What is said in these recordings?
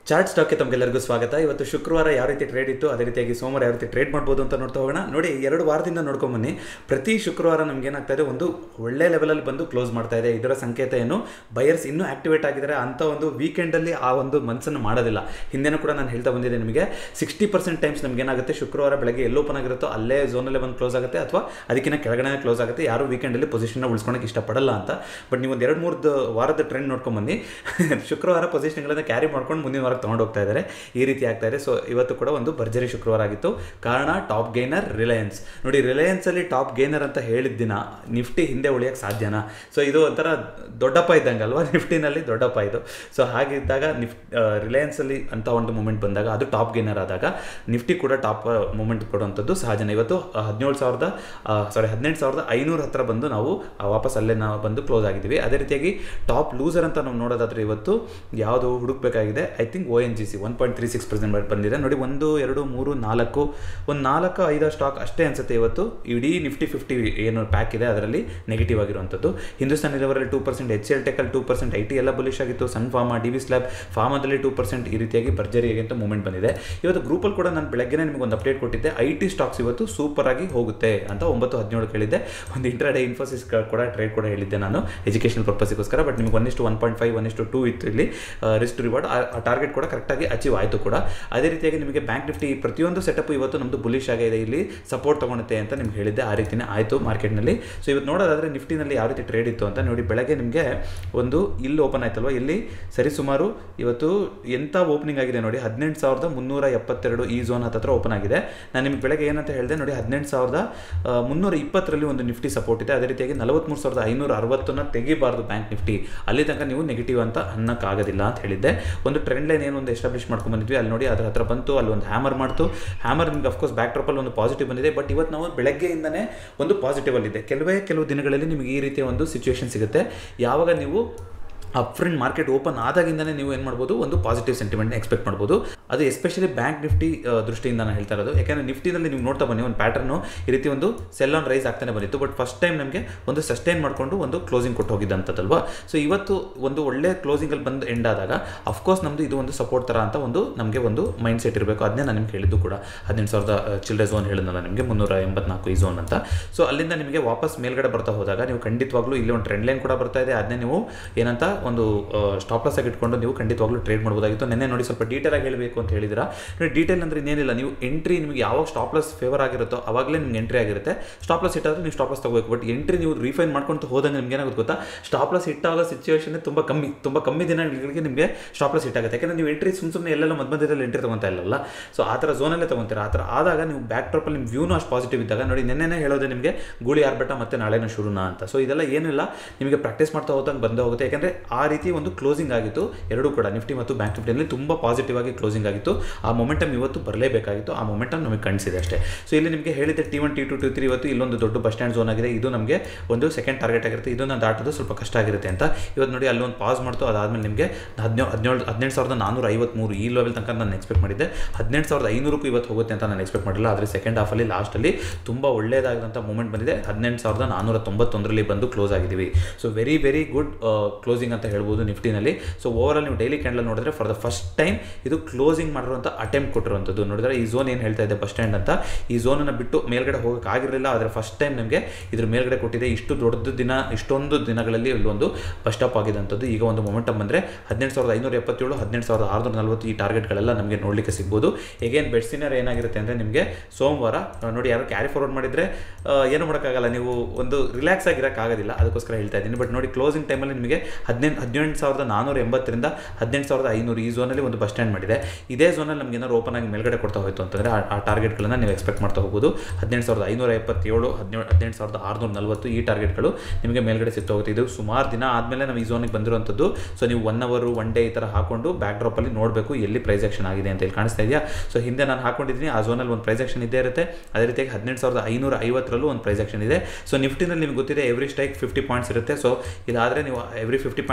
chart ಸ್ಟಾಕ್ಗೆ ತಮಗೆಲ್ಲರಿಗೂ ಸ್ವಾಗತ ಇವತ್ತು ಶುಕ್ರವಾರ ಯಾವ ರೀತಿ ಟ್ರೇಡ್ ಇತ್ತು ಅದೇ ರೀತಿಯಾಗಿ ಸೋಮವಾರ ಯಾವ ರೀತಿ ಟ್ರೇಡ್ ಮಾಡ್ಬೋದು ಅಂತ ನೋಡ್ತಾ ಹೋಗೋಣ ನೋಡಿ ಎರಡು ವಾರದಿಂದ ನೋಡ್ಕೊಂಬನ್ನಿ ಪ್ರತಿ ಶುಕ್ರವಾರ ನಮ್ಗೆ ಏನಾಗ್ತಾ ಇದೆ ಒಂದು ಒಳ್ಳೆ ಲೆವೆಲಲ್ಲಿ ಬಂದು ಕ್ಲೋಸ್ ಮಾಡ್ತಾ ಇದೆ ಇದರ ಸಂಕೇತ ಏನು ಬಯರ್ಸ್ ಇನ್ನೂ ಆಕ್ಟಿವೇಟ್ ಆಗಿದ್ದಾರೆ ಅಂತ ಒಂದು ವೀಕೆಂಡಲ್ಲಿ ಆ ಒಂದು ಮನಸ್ಸನ್ನು ಮಾಡೋದಿಲ್ಲ ಹಿಂದೆನೂ ಕೂಡ ನಾನು ಹೇಳ್ತಾ ಬಂದಿದ್ದೆ ನಿಮಗೆ ಸಿಕ್ಸ್ಟಿ ಪರ್ಸೆಂಟ್ ಟೈಮ್ಸ್ ನಮ್ಗೆ ಏನಾಗುತ್ತೆ ಶುಕ್ರವಾರ ಬೆಳಗ್ಗೆ ಎಲ್ಲಿ ಓಪನ್ ಆಗಿರುತ್ತೋ ಅಲ್ಲೇ ಝೋನಲ್ಲೇ ಬಂದು ಕ್ಲೋಸ್ ಆಗುತ್ತೆ ಅಥವಾ ಅದಕ್ಕಿಂತ ಕೆಳಗಡೆ ಕ್ಲೋಸ್ ಆಗುತ್ತೆ ಯಾರು ವೀಕೆಂಡಲ್ಲಿ ಪೊಸಿಷನ್ನ ಉಳಿಸ್ಕೊಳಕ್ಕೆ ಇಷ್ಟಪಡಲ್ಲ ಅಂತ ಬಟ್ ನೀವು ಒಂದು ಎರಡು ಮೂರು ವಾರದ ಟ್ರೆಂಡ್ ನೋಡ್ಕೊಂಬನ್ನಿ ಶುಕ್ರವಾರ ಪೊಸಿಷನ್ಗಳನ್ನು ಕ್ಯಾರಿ ಮಾಡ್ಕೊಂಡು ಮುಂದಿನ ವಾರಕ್ಕೆ ತೊಗೊಂಡು ಹೋಗ್ತಾ ಇದ್ದಾರೆ ಈ ರೀತಿ ಆಗ್ತಾ ಇದೆ ಸೊ ಇವತ್ತು ಕೂಡ ಒಂದು ಭರ್ಜರಿ ಶುಕ್ರವಾರ ಆಗಿತ್ತು ಕಾರಣ ಟಾಪ್ ಗೈನರ್ ರಿಲಯನ್ಸ್ ನೋಡಿ ರಿಲಯನ್ಸಲ್ಲಿ ಟಾಪ್ ಗೈನರ್ ಅಂತ ಹೇಳಿದ ದಿನ ನಿಫ್ಟಿ ಹಿಂದೆ ಉಳಿಯೋಕ್ಕೆ ಸಾಧ್ಯನಾ ಸೊ ಇದು ಒಂಥರ ದೊಡ್ಡಪ್ಪ ಇದ್ದಂಗೆ ಅಲ್ವಾ ನಿಫ್ಟಿನಲ್ಲಿ ದೊಡ್ಡಪ್ಪ ಇದು ಸೊ ಹಾಗಿದ್ದಾಗ ನಿಫ್ ರಿಲಯನ್ಸಲ್ಲಿ ಅಂತ ಒಂದು ಮೂಮೆಂಟ್ ಬಂದಾಗ ಅದು ಟಾಪ್ ಗೈನರ್ ಆದಾಗ ನಿಫ್ಟಿ ಕೂಡ ಟಾಪ್ ಮೂಮೆಂಟ್ ಕೊಡುವಂಥದ್ದು ಸಹಜನ ಇವತ್ತು ಹದಿನೇಳು ಸಾವಿರದ ಸಾರಿ ಹದಿನೆಂಟು ಸಾವಿರದ ಐನೂರ ಹತ್ರ ಬಂದು ನಾವು ಆ, ವಾಪಸ್ ಅಲ್ಲೇ ನಾವು ಬಂದು ಕ್ಲೋಸ್ ಆಗಿದ್ದೀವಿ ಅದೇ ರೀತಿಯಾಗಿ ಟಾಪ್ ಲೂಸರ್ ಅಂತ ನಾವು ನೋಡೋದಾದ್ರೆ ಇವತ್ತು ಯಾವುದು ಹುಡುಕ್ಬೇಕಾಗಿದೆ I think O N G C one point three six percent ಬಂದಿದೆ ನೋಡಿ ಒಂದು ಎರಡು ಮೂರು ನಾಲ್ಕು ಒಂದು ನಾಲ್ಕು ಐದು ಸ್ಟಾಕ್ ಅಷ್ಟೇ ಅನ್ಸುತ್ತೆ ಇವತ್ತು ಇಡೀ ನಿಫ್ಟಿ ಫಿಫ್ಟಿ ಏನು ಪ್ಯಾಕ್ ಇದೆ ಅದರಲ್ಲಿ ನೆಗೆಟಿವ್ ಆಗಿರುವಂಥದ್ದು ಹಿಂದೂಸ್ತಾನ್ ಇಲೆವರಲ್ಲಿ ಟೂ ಪರ್ಸೆಂಟ್ ಎಚ್ ಎಲ್ ಟೆಕಲ್ ಟೂ ಪರ್ಸೆಂಟ್ ಐ ಟಿ ಎಲ್ಲ ಬುಲಿಶ್ ಆಗಿತ್ತು Sun Pharma D V slab ಫಾರ್ಮಾದಲ್ಲಿ ಟೂ ಪರ್ಸೆಂಟ್ ಈ ರೀತಿಯಾಗಿ ಭರ್ಜರಿಯಾಗಿ ಅಂತ ಮೂಮೆಂಟ್ ಬಂದಿದೆ ಇವತ್ತು ಗ್ರೂಪಲ್ಲಿ ಕೂಡ ನಾನು ಬೆಳಗ್ಗೆ ನಿಮಗೆ ಒಂದು ಅಪ್ಡೇಟ್ ಕೊಟ್ಟಿದ್ದೆ ಐ ಟಿ ಸ್ಟಾಕ್ಸ್ ಇವತ್ತು ಸೂಪರ್ ಆಗಿ ಹೋಗುತ್ತೆ ಅಂತ ಒಂಬತ್ತು ಹದಿನೇಳು ಹೇಳಿದ್ದೆ ಒಂದು ಇಂಟ್ರಾಡೇ ಇನ್ಫೋಸಿಸ್ ಕೂಡ ಟ್ರೇಡ್ ಕೂಡ ಹೇಳಿದ್ದೆ ನಾನು ಎಜುಕೇಷನ್ ಪರ್ಪಸ್ಗೋಸ್ಕರ ಬಟ್ ನಿಮಗೆ ಒಂದಿಷ್ಟು ಒನ್ ಪಾಯಿಂಟ್ ಫೈವ್ ಒಂದಿಷ್ಟು ಟೂ ಇತ್ತು ಇಲ್ಲಿ ರಿಸ್ಟ್ ರಿವಾರ್ಡ್ ಆ ಟಾರ್ಗೆಟ್ ಕೂಡ ಕರೆಕ್ಟಾಗಿ ಅಚೀವ್ ಆಯಿತು ಕೂಡ ಅದೇ ರೀತಿಯಾಗಿ ನಿಮಗೆ ಬ್ಯಾಂಕ್ ನಿಫ್ಟಿ ಪ್ರತಿಯೊಂದು ಸೆಟಪ್ ಇವತ್ತು ನಮ್ಮದು ಬುಲಿಶ್ ಆಗಿದೆ ಇಲ್ಲಿ ಸಪೋರ್ಟ್ ತೊಗೊಳುತ್ತೆ ಅಂತ ನಿಮ್ಗೆ ಹೇಳಿದ್ದೆ ಆ ರೀತಿನೇ ಆಯಿತು ಮಾರ್ಕೆಟ್ನಲ್ಲಿ ಸೊ ಇವತ್ತು ನೋಡೋದಾದರೆ ನಿಫ್ಟಿನಲ್ಲಿ ಯಾವ ರೀತಿ ಟ್ರೇಡ್ ಇತ್ತು ಅಂತ ನೋಡಿ ಬೆಳಗ್ಗೆ ನಿಮಗೆ ಒಂದು ಇಲ್ಲಿ ಓಪನ್ ಆಯ್ತಲ್ವ ಇಲ್ಲಿ ಸರಿಸುಮಾರು ಇವತ್ತು ಎಂಥ ಓಪನಿಂಗ್ ಆಗಿದೆ ನೋಡಿ ಹದಿನೆಂಟು ಸಾವಿರದ ಮುನ್ನೂರ ಎಪ್ಪತ್ತೆರಡು ಈ ಝೋನ್ ಹತ್ತತ್ರ ಓಪನ್ ಆಗಿದೆ ನಾನು ನಿಮ್ಗೆ ಬೆಳಗ್ಗೆ ಏನಂತ ಹೇಳಿದೆ ನೋಡಿ ಹದಿನೆಂಟು ಸಾವಿರದ ಆ, ಮುನ್ನೂರ ಇಪ್ಪತ್ತರಲ್ಲಿ ಒಂದು ನಿಫ್ಟಿ ಸಪೋರ್ಟ್ ಇದೆ ಅದೇ ರೀತಿಯಾಗಿ ನಲವತ್ತ್ಮೂರು ಸಾವಿರದ ಐನೂರ ಅರವತ್ತನ್ನ ತೆಗಿಬಾರ್ದು ಬ್ಯಾಂಕ್ ನಿಫ್ಟಿ ಅಲ್ಲಿ ತನಕ ನೀವು ನೆಗೆಟಿವ್ ಅಂತ ಅನ್ನೋಕ್ಕಾಗೋದಿಲ್ಲ ಅಂತ ಹೇಳಿದ್ದೆ ಒಂದು ಟ್ರೆಂಡ್ ಲೈನ್ ಏನು ಒಂದು ಎಸ್ಟಾಬ್ಲಿಷ್ ಮಾಡ್ಕೊಂಡು ಬಂದಿದ್ವಿ ಅಲ್ಲಿ ನೋಡಿ ಅದ್ರ ಹತ್ರ ಬಂತು ಅಲ್ಲಿ ಒಂದು ಹ್ಯಾಮರ್ ಮಾಡ್ತು ಹ್ಯಾಮರ್ ನಿಮ್ಗೆ ಅಫ್ಕೋರ್ಸ್ ಬ್ಯಾಕ್ ಡ್ರಾಪಲ್ಲಿ ಒಂದು ಪಾಸಿಟಿವ್ ಬಂದಿದೆ ಬಟ್ ಇವತ್ತು ನಾವು ಬೆಳಗ್ಗೆಯಿಂದನೇ ಒಂದು ಪಾಸಿಟಿವ್ ಅಲ್ಲಿದೆ ಕೆಲವೇ ಕೆಲವು ದಿನಗಳಲ್ಲಿ ನಿಮಗೆ ಈ ರೀತಿಯ ಒಂದು ಸಿಚುವೇಶನ್ ಸಿಗುತ್ತೆ ಯಾವಾಗ ನೀವು ಅಪ್ ಫ್ರಂಟ್ ಮಾರ್ಕೆಟ್ ಓಪನ್ ಆದಾಗಿಂದನೇ ನೀವು ಏನು ಮಾಡ್ಬೋದು ಒಂದು ಪಾಸಿಟಿವ್ ಸೆಂಟಿಮೆಂಟ್ ಎಕ್ಸ್ಪೆಕ್ಟ್ ಮಾಡ್ಬೋದು ಅದು ಎಸ್ಪೆಷಲಿ ಬ್ಯಾಂಕ್ ನಿಫ್ಟಿ ಆ, ದೃಷ್ಟಿಯಿಂದ ನಾನು ಹೇಳ್ತಾ ಇರೋದು ಯಾಕೆಂದರೆ ನಿಫ್ಟಿನಲ್ಲಿ ನೀವು ನೋಡ್ತಾ ಬನ್ನಿ ಒಂದು ಪ್ಯಾಟರ್ನು ಈ ರೀತಿ ಒಂದು ಸೆಲ್ ಆನ್ ರೈಸ್ ಆಗ್ತಾನೆ ಬಂದಿತ್ತು ಬಟ್ ಫಸ್ಟ್ ಟೈಮ್ ನಮಗೆ ಒಂದು ಸಸ್ಟೈನ್ ಮಾಡಿಕೊಂಡು ಒಂದು ಕ್ಲೋಸಿಂಗ್ ಕೊಟ್ಟು ಹೋಗಿದ್ದಂಥದ್ದಲ್ವಾ ಸೊ ಇವತ್ತು ಒಂದು ಒಳ್ಳೆ ಕ್ಲೋಸಿಂಗಲ್ಲಿ ಬಂದು ಎಂಡ್ ಆದಾಗ ಅಫ್ಕೋರ್ಸ್ ನಮ್ಮದು ಇದು ಒಂದು ಸಪೋರ್ಟ್ ಥರ ಅಂತ ಒಂದು ನಮಗೆ ಒಂದು ಮೈಂಡ್ ಸೆಟ್ ಇರಬೇಕು ಅದನ್ನೇ ನಾನು ನಿಮ್ಗೆ ಹೇಳಿದ್ದು ಕೂಡ ಹದಿನೆಂಟು ಸಾವಿರದ ಚಿಲ್ಡ್ರೆ ಝೋನ್ ಹೇಳಿದ್ನಲ್ಲ ನಿಮಗೆ ಮುನ್ನೂರ ಎಂಬತ್ನಾಲ್ಕು ಈ ಝೋನ್ ಅಂತ ಸೊ ಅಲ್ಲಿಂದ ನಿಮಗೆ ವಾಪಸ್ ಮೇಲ್ಗಡೆ ಬರ್ತಾ ಹೋದಾಗ ನೀವು ಖಂಡಿತವಾಗ್ಲೂ ಇಲ್ಲಿ ಒಂದು ಟ್ರೆಂಡ್ ಲೈನ್ ಕೂಡ ಬರ್ತಾ ಇದೆ ಅದನ್ನೇ ನೀವು ಏನಂತ ಒಂದು ಸ್ಟಾಪ್ ಲಾಸ್ ಆಗಿ ಇಟ್ಕೊಂಡು ನೀವು ಖಂಡಿತವಾಗ್ಲೂ ಟ್ರೇಡ್ ಮಾಡ್ಬೋದಾಗಿತ್ತು ನೆನ್ನೆ ನೋಡಿ ಸ್ವಲ್ಪ ಡೀಟೇಲ್ ಆಗಿ ಹೇಳಬೇಕು ಅಂತ ಹೇಳಿದಿರಾ ನೋಡಿ ಡೀಟೇಲ್ ಅಂದ್ರೆ ಇನ್ನೇನಿಲ್ಲ ನೀವು ಎಂಟ್ರಿ ನಿಮಗೆ ಯಾವಾಗ ಸ್ಟಾಪ್ ಲಾಸ್ ಫೇವರ್ ಆಗಿರುತ್ತೋ ಅವಾಗಲೇ ನಿಮ್ಗೆ ಎಂಟ್ರಿ ಆಗಿರುತ್ತೆ ಸ್ಟಾಪ್ ಲಾಸ್ ಇಟ್ಟಾದ್ರೆ ನೀವು ಸ್ಟಾಪ್ ಲಾಸ್ ತಗೋಬೇಕು ಬಟ್ ಎಂಟ್ರಿ ನೀವು ರಿಫೈನ್ ಮಾಡ್ಕೊಂಡು ಹೋದಂಗೆ ನಿಮ್ಗೆ ಏನಾಗುತ್ತೆ ಗೊತ್ತಾ ಸ್ಟಾಪ್ ಲಾಸ್ ಇಟ್ಟಾಗ ಸಿಚುವೇಶನ್ ತುಂಬ ಕಮ್ಮಿ ತುಂಬ ಕಮ್ಮಿ ದಿನಗಳಿಗೆ ನಿಮಗೆ ಸ್ಟಾಪ್ ಲಾಸ್ ಇಟ್ಟಾಗುತ್ತೆ ಯಾಕಂದ್ರೆ ನೀವು ಎಂಟ್ರಿ ಸುಮ್ಮನೆ ಸುಮ್ಮನೆ ಎಲ್ಲೆಲ್ಲ ಮಧ್ಯ ಮಧ್ಯದಲ್ಲಿ ಎಂಟ್ರಿ ತಗೊತಾ ಇಲ್ಲಲ್ಲ ಸೊ ಆ ಥರ ಝೋನಲ್ಲೇ ತಗೊಂತೀರಾ ಆ ಥರ ಆದಾಗ ನೀವು ಬ್ಯಾಕ್ ಡ್ರಾಪಲ್ಲಿ ನಿಮ್ಮ ವ್ಯೂನು ಅಷ್ಟು ಪಾಸಿಟಿವ್ ಇದ್ದಾಗ ನೋಡಿ ನೆನ್ನೆನೇ ಹೇಳೋದೆ ನಿಮಗೆ ಗೂಳಿ ಆರ್ಬೇಟ ಮತ್ತೆ ನಾಳೆನೂ ಶುರುನಾ ಅಂತ ಸೊ ಇದೆಲ್ಲ ಏನಿಲ್ಲ ನಿಮಗೆ ಪ್ರಾಕ್ಟೀಸ್ ಮಾಡ್ತಾ ಹೋದಂಗೆ ಬಂದೇ ಹೋಗುತ್ತೆ ಯಾಕಂದರೆ ಆ ರೀತಿ ಒಂದು ಕ್ಲೋಸಿಂಗ್ ಆಗಿತ್ತು ಎರಡೂ ಕೂಡ ನಿಫ್ಟಿ ಮತ್ತು ಬ್ಯಾಂಕ್ ನಿಫ್ಟಿಯಲ್ಲಿ ತುಂಬ ಪಾಸಿಟಿವ್ ಆಗಿ ಕ್ಲೋಸಿಂಗ್ ಆಗಿತ್ತು ಆ ಮೊಮೆಂಟಮ್ ಇವತ್ತು ಬರಲೇಬೇಕಾಗಿತ್ತು ಆ ಮೊಮೆಂಟಮ್ ನಮಗೆ ಕಾಣಿಸಿದೆ ಅಷ್ಟೇ ಸೊ ಇಲ್ಲಿ ನಿಮಗೆ ಹೇಳಿದೆ T one T two T three ಇವತ್ತು ಇಲ್ಲೊಂದು ದೊಡ್ಡ ಬಸ್ ಸ್ಟ್ಯಾಂಡ್ ಝೋನ್ ಆಗಿದೆ ಇದು ನಮಗೆ ಒಂದು ಸೆಕೆಂಡ್ ಟಾರ್ಗೆಟ್ ಆಗಿರುತ್ತೆ ಇದನ್ನು ದಾಟೋದು ಸ್ವಲ್ಪ ಕಷ್ಟ ಆಗಿರುತ್ತೆ ಅಂತ ಇವತ್ತು ನೋಡಿ ಅಲ್ಲೊಂದು ಪಾಸ್ ಮಾಡ್ತು ಅದಾದಮೇಲೆ ನಿಮಗೆ ಹದಿನೇಳು ಹದಿನೇಳು ಹದಿನೆಂಟು ಸಾವಿರದ ನಾನ್ನೂರ ಐವತ್ಮೂರು ಈ ಲೆವೆಲ್ ತನಕ ನಾನು ಎಕ್ಸ್ಪೆಕ್ಟ್ ಮಾಡಿದ್ದೆ ಹದಿನೆಂಟು ಸಾವಿರದ ಐನೂರಕ್ಕೂ ಇವತ್ತು ಹೋಗುತ್ತೆ ಅಂತ ನಾನು ಎಕ್ಸ್ಪೆಕ್ಟ್ ಮಾಡಿಲ್ಲ ಆದರೆ ಸೆಕೆಂಡ್ ಹಾಫಲ್ಲಿ ಲಾಸ್ಟಲ್ಲಿ ತುಂಬ ಒಳ್ಳೆಯದಾದಂಥ ಮೂಮೆಂಟ್ ಬಂದಿದೆ ಹದಿನೆಂಟು ಸಾವಿರದ ನಾನ್ನೂರ ತೊಂಬತ್ತೊಂದರಲ್ಲಿ ಬಂದು ಕ್ಲೋಸ್ ಆಗಿದ್ದೀವಿ so very very good closing ಅಂತ ಹೇಳ್ಬೋದು ನಿಫ್ಟಿನಲ್ಲಿ ಸೊ ಓವರಾಲ್ ನೀವು ಡೈಲಿ ಕ್ಯಾಂಡಲ್ ನೋಡಿದ್ರೆ ಫಾರ್ ದ ಫಸ್ಟ್ ಟೈಮ್ ಇದು ಕ್ಲೋಸಿಂಗ್ ಮಾಡಿರುವಂಥ ಅಟೆಂಪ್ಟ್ ಕೊಟ್ಟಿರುವಂಥದ್ದು ನೋಡಿದ್ರೆ ಈ ಝೋನ್ ಏನು ಹೇಳ್ತಾ ಇದೆ ಬಸ್ ಸ್ಟ್ಯಾಂಡ್ ಅಂತ ಈ ಝೋನನ್ನು ಬಿಟ್ಟು ಮೇಲ್ಗಡೆ ಹೋಗೋಕೆ ಆಗಿರಲಿಲ್ಲ ಆದರೆ ಫಸ್ಟ್ ಟೈಮ್ ನಮಗೆ ಇದ್ರ ಮೇಲ್ಗಡೆ ಕೊಟ್ಟಿದೆ ಇಷ್ಟು ದೊಡ್ಡ ದಿನ ಇಷ್ಟೊಂದು ದಿನಗಳಲ್ಲಿ ಇಲ್ಲೊಂದು ಬಸ್ ಸ್ಟಾಪ್ ಆಗಿದಂಥದ್ದು ಈಗ ಒಂದು ಮೊಮೆಂಟಮ್ ಬಂದರೆ ಹದಿನೆಂಟು ಸಾವಿರದ ಐನೂರ ಎಪ್ಪತ್ತೇಳು ಹದಿನೆಂಟು ಸಾವಿರದ ಆರುನೂರ ನಲವತ್ತು ಈ ಟಾರ್ಗೆಟ್ಗಳೆಲ್ಲ ನಮಗೆ ನೋಡಲಿಕ್ಕೆ ಸಿಗ್ಬೋದು ಎಗೇನ್ ಬೆಡ್ಸಿನರ್ ಏನಾಗಿರುತ್ತೆ ಅಂದರೆ ನಿಮಗೆ ಸೋಮವಾರ ಆ, ನೋಡಿ ಯಾರು ಕ್ಯಾರಿ ಫಾರ್ವರ್ಡ್ ಮಾಡಿದರೆ ಏನು ಮಾಡೋಕ್ಕಾಗಲ್ಲ ನೀವು ಒಂದು ರಿಲ್ಯಾಕ್ಸ್ ಆಗಿರೋಕ್ಕಾಗೋದಿಲ್ಲ ಅದಕ್ಕೋಸ್ಕರ ಹೇಳ್ತಾ ಇದ್ದೀನಿ ಬಟ್ ನೋಡಿ ಕ್ಲೋಸಿಂಗ್ ಟೈಮಲ್ಲಿ ನಿಮಗೆ ಹದಿನೆಂಟು ಹದಿನೆಂಟು ಸಾವಿರದ ನಾನ್ನೂರ ಎಂಬತ್ತರಿಂದ ಹದಿನೆಂಟು ಸಾವಿರದ ಐನೂರು ಈ ಝೋನಲ್ಲಿ ಒಂದು ಬಸ್ ಸ್ಟ್ಯಾಂಡ್ ಮಾಡಿದೆ ಇದೇ ಝೋನಲ್ಲಿ ನಮ್ಗೆ ಏನಾದ್ರು ಓಪನ್ ಆಗಿ ಮೇಲ್ಗಡೆ ಕೊಡ್ತಾ ಹೋಯ್ತು ಅಂತಂದರೆ ಆ- ಆ ಟಾರ್ಗೆಟ್ಗಳನ್ನ ನೀವು ಎಕ್ಸ್ಪೆಕ್ಟ್ ಮಾಡ್ತಾ ಹೋಗ್ಬೋದು ಹದಿನೆಂಟು ಸಾವಿರದ ಐನೂರ ಎಪ್ಪತ್ತೇಳು ಹದಿನೇಳು ಹದಿನೆಂಟು ಸಾವಿರದ ಆರುನೂರ ನಲವತ್ತು ಈ ಟಾರ್ಗೆಟ್ಗಳು ನಿಮಗೆ ಮೇಲ್ಗಡೆ ಸಿಗ್ತಾ ಹೋಗುತ್ತೆ ಇದು ಸುಮಾರು ದಿನ ಆದಮೇಲೆ ನಾವು ಈ ಝೋನಿಗೆ ಬಂದಿರುವಂಥದ್ದು ಸೊ ನೀವು ಒನ್ ಅವರು ಒನ್ ಡೇ ಈ ಥರ ಹಾಕೊಂಡು ಬ್ಯಾಕ್ ಡ್ರಾಪಲ್ಲಿ ನೋಡಬೇಕು ಎಲ್ಲಿ ಪ್ರೈಸ್ ಆಕ್ಷನ್ ಆಗಿದೆ ಅಂತ ಇಲ್ಲಿ ಕಾಣಿಸ್ತಾ ಇದೆಯಾ ಸೊ ಹಿಂದೆ ನಾನು ಹಾಕೊಂಡಿದ್ದೀನಿ ಆ ಝೋನಲ್ಲಿ ಒಂದು ಪ್ರೈಸ್ ಆಕ್ಷನ್ ಇದ್ದೇ ಇರುತ್ತೆ ಅದೇ ರೀತಿಯಾಗಿ ಹದಿನೆಂಟು ಸಾವಿರದ ಐನೂರ ಐವತ್ತರಲ್ಲೂ ಒಂದು ಪ್ರೈಸ್ ಆಕ್ಷನ್ ಇದೆ ಸೊ ನಿಫ್ಟಿನಲ್ಲಿ ನಿಮ್ಗೆ ಗೊತ್ತಿದೆ ಎವ್ರಿ ಸ್ಟ್ರೈಕ್ ಫಿಫ್ಟಿ ಪಾಯಿಂಟ್ಸ್ ಇರುತ್ತೆ ಸೊ ಇದಾದರೆ ನೀವು ಎವ್ರಿ ಫಿಫ್ಟಿ ಪಾಯಿಂಟ್ಸ್